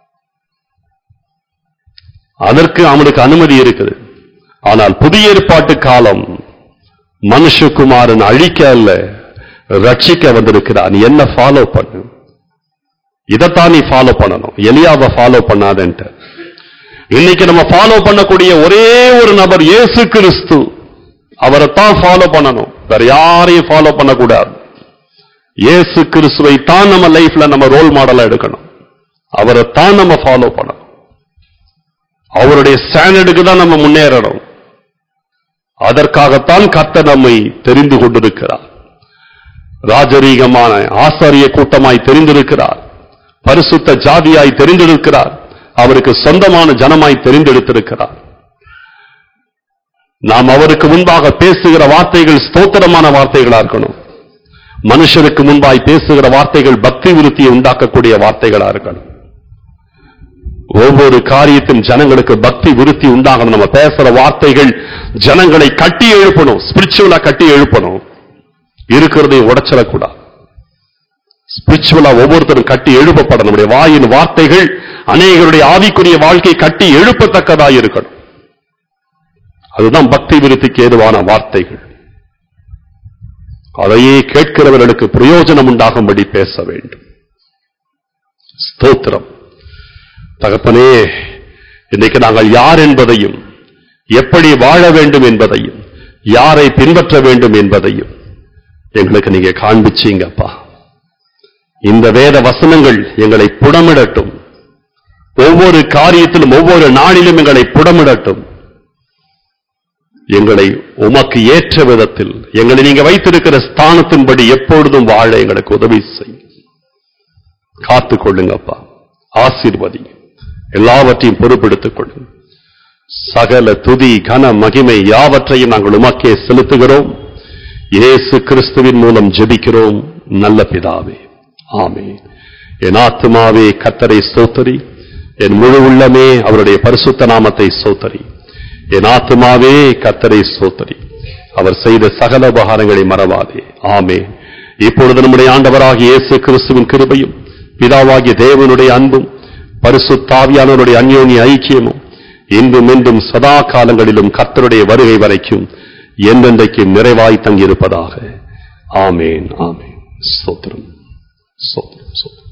அதற்கு அவனுக்கு அனுமதி இருக்குது ஆனால் புதிய ஏற்பாட்டு காலம் மனுஷகுமாரன் அழிக்க அல்ல ரட்சிக்க வந்திருக்கிறான் நீ என்ன ஃபாலோ பண்ணு இதைத்தான் நீ ஃபாலோ பண்ணணும் எலியாவை ஃபாலோ பண்ணாதன்ட்டு இன்னைக்கு நம்ம ஃபாலோ பண்ணக்கூடிய ஒரே ஒரு நபர் இயேசு கிறிஸ்து அவரைத்தான் ஃபாலோ பண்ணணும் வேற யாரையும் ஃபாலோ பண்ணக்கூடாது இயேசு கிறிஸ்துவை தான் நம்ம லைஃப்ல நம்ம ரோல் மாடலா எடுக்கணும் அவரை தான் நம்ம ஃபாலோ பண்ணணும் அவருடைய ஸ்டாண்டர்டுக்கு தான் நம்ம முன்னேறணும் அதற்காகத்தான் கர்த்தர் நம்மை தெரிந்து கொண்டிருக்கிறார் ராஜரீகமான ஆசாரிய கூட்டமாய் தெரிந்திருக்கிறார் பரிசுத்த ஜாதியாய் தெரிந்திருக்கிறார் அவருக்கு சொந்தமான ஜனமாய் தெரிந்தெடுத்திருக்கிறார் நாம் அவருக்கு முன்பாக பேசுகிற வார்த்தைகள் ஸ்தோத்திரமான வார்த்தைகளா இருக்கணும் மனுஷருக்கு முன்பாய் பேசுகிற வார்த்தைகள் பக்தி விருத்தியை உண்டாக்கக்கூடிய வார்த்தைகளா இருக்கணும் ஒவ்வொரு காரியத்தின் ஜனங்களுக்கு பக்தி விருத்தி உண்டாகணும் நம்ம பேசுற வார்த்தைகள் ஜனங்களை கட்டி எழுப்பணும் ஸ்பிரிச்சுவலா கட்டி எழுப்பணும் இருக்கிறதை உடைச்சிடக்கூடாது ஸ்பிரிச்சுவலா ஒவ்வொருத்தரும் கட்டி எழுப்பப்பட நம்முடைய வாயின் வார்த்தைகள் அநேகருடைய ஆவிக்குரிய வாழ்க்கை கட்டி எழுப்பத்தக்கதாக இருக்கணும் அதுதான் பக்தி விருத்திக்கு ஏதுவான வார்த்தைகள் அதையே கேட்கிறவர்களுக்கு பிரயோஜனம் உண்டாகும்படி பேச வேண்டும் ஸ்தோத்திரம் தகப்பனே இன்னைக்கு நாங்கள் யார் என்பதையும் எப்படி வாழ வேண்டும் என்பதையும் யாரை பின்பற்ற வேண்டும் என்பதையும் எங்களுக்கு நீங்க காண்பிச்சீங்கப்பா இந்த வேத வசனங்கள் எங்களை புடமிடட்டும் ஒவ்வொரு காரியத்திலும் ஒவ்வொரு நாளிலும் எங்களை புடமிடட்டும் எங்களை உமக்கு ஏற்ற விதத்தில் எங்களை நீங்க வைத்திருக்கிற ஸ்தானத்தின்படி எப்பொழுதும் வாழ எங்களுக்கு உதவி செய் காத்துக் கொள்ளுங்கப்பா ஆசீர்வதி எல்லாவற்றையும் பொறுப்பெடுத்துக் கொள்ளுங்க சகல துதி கன மகிமை யாவற்றையும் நாங்கள் உமக்கே செலுத்துகிறோம் இயேசு கிறிஸ்துவின் மூலம் ஜெபிக்கிறோம் நல்ல பிதாவே ஆமே என் ஆத்துமாவே கத்தரை ஸ்தோத்தரி என் முழு உள்ளமே அவருடைய பரிசுத்த நாமத்தை ஸ்தோத்தரி என் ஆத்துமாவே கத்தரை ஸ்தோத்தரி அவர் செய்த சகல உபகாரங்களை மறவாதே ஆமே இப்பொழுது நம்முடைய ஆண்டவராகிய இயேசு கிறிஸ்துவின் கிருபையும் பிதாவாகிய தேவனுடைய அன்பும் பரிசுத்தாவியானவருடைய அந்யோன்ய ஐக்கியமும் இன்றும் என்றும் சதா காலங்களிலும் கர்த்தருடைய வருகை வரைக்கும் என்றென்றைக்கு நிறைவாய் தங்கியிருப்பதாக ஆமேன் ஆமேன் ஸ்தோத்திரம் ஸ்தோத்திரம் ஸ்தோத்திரம்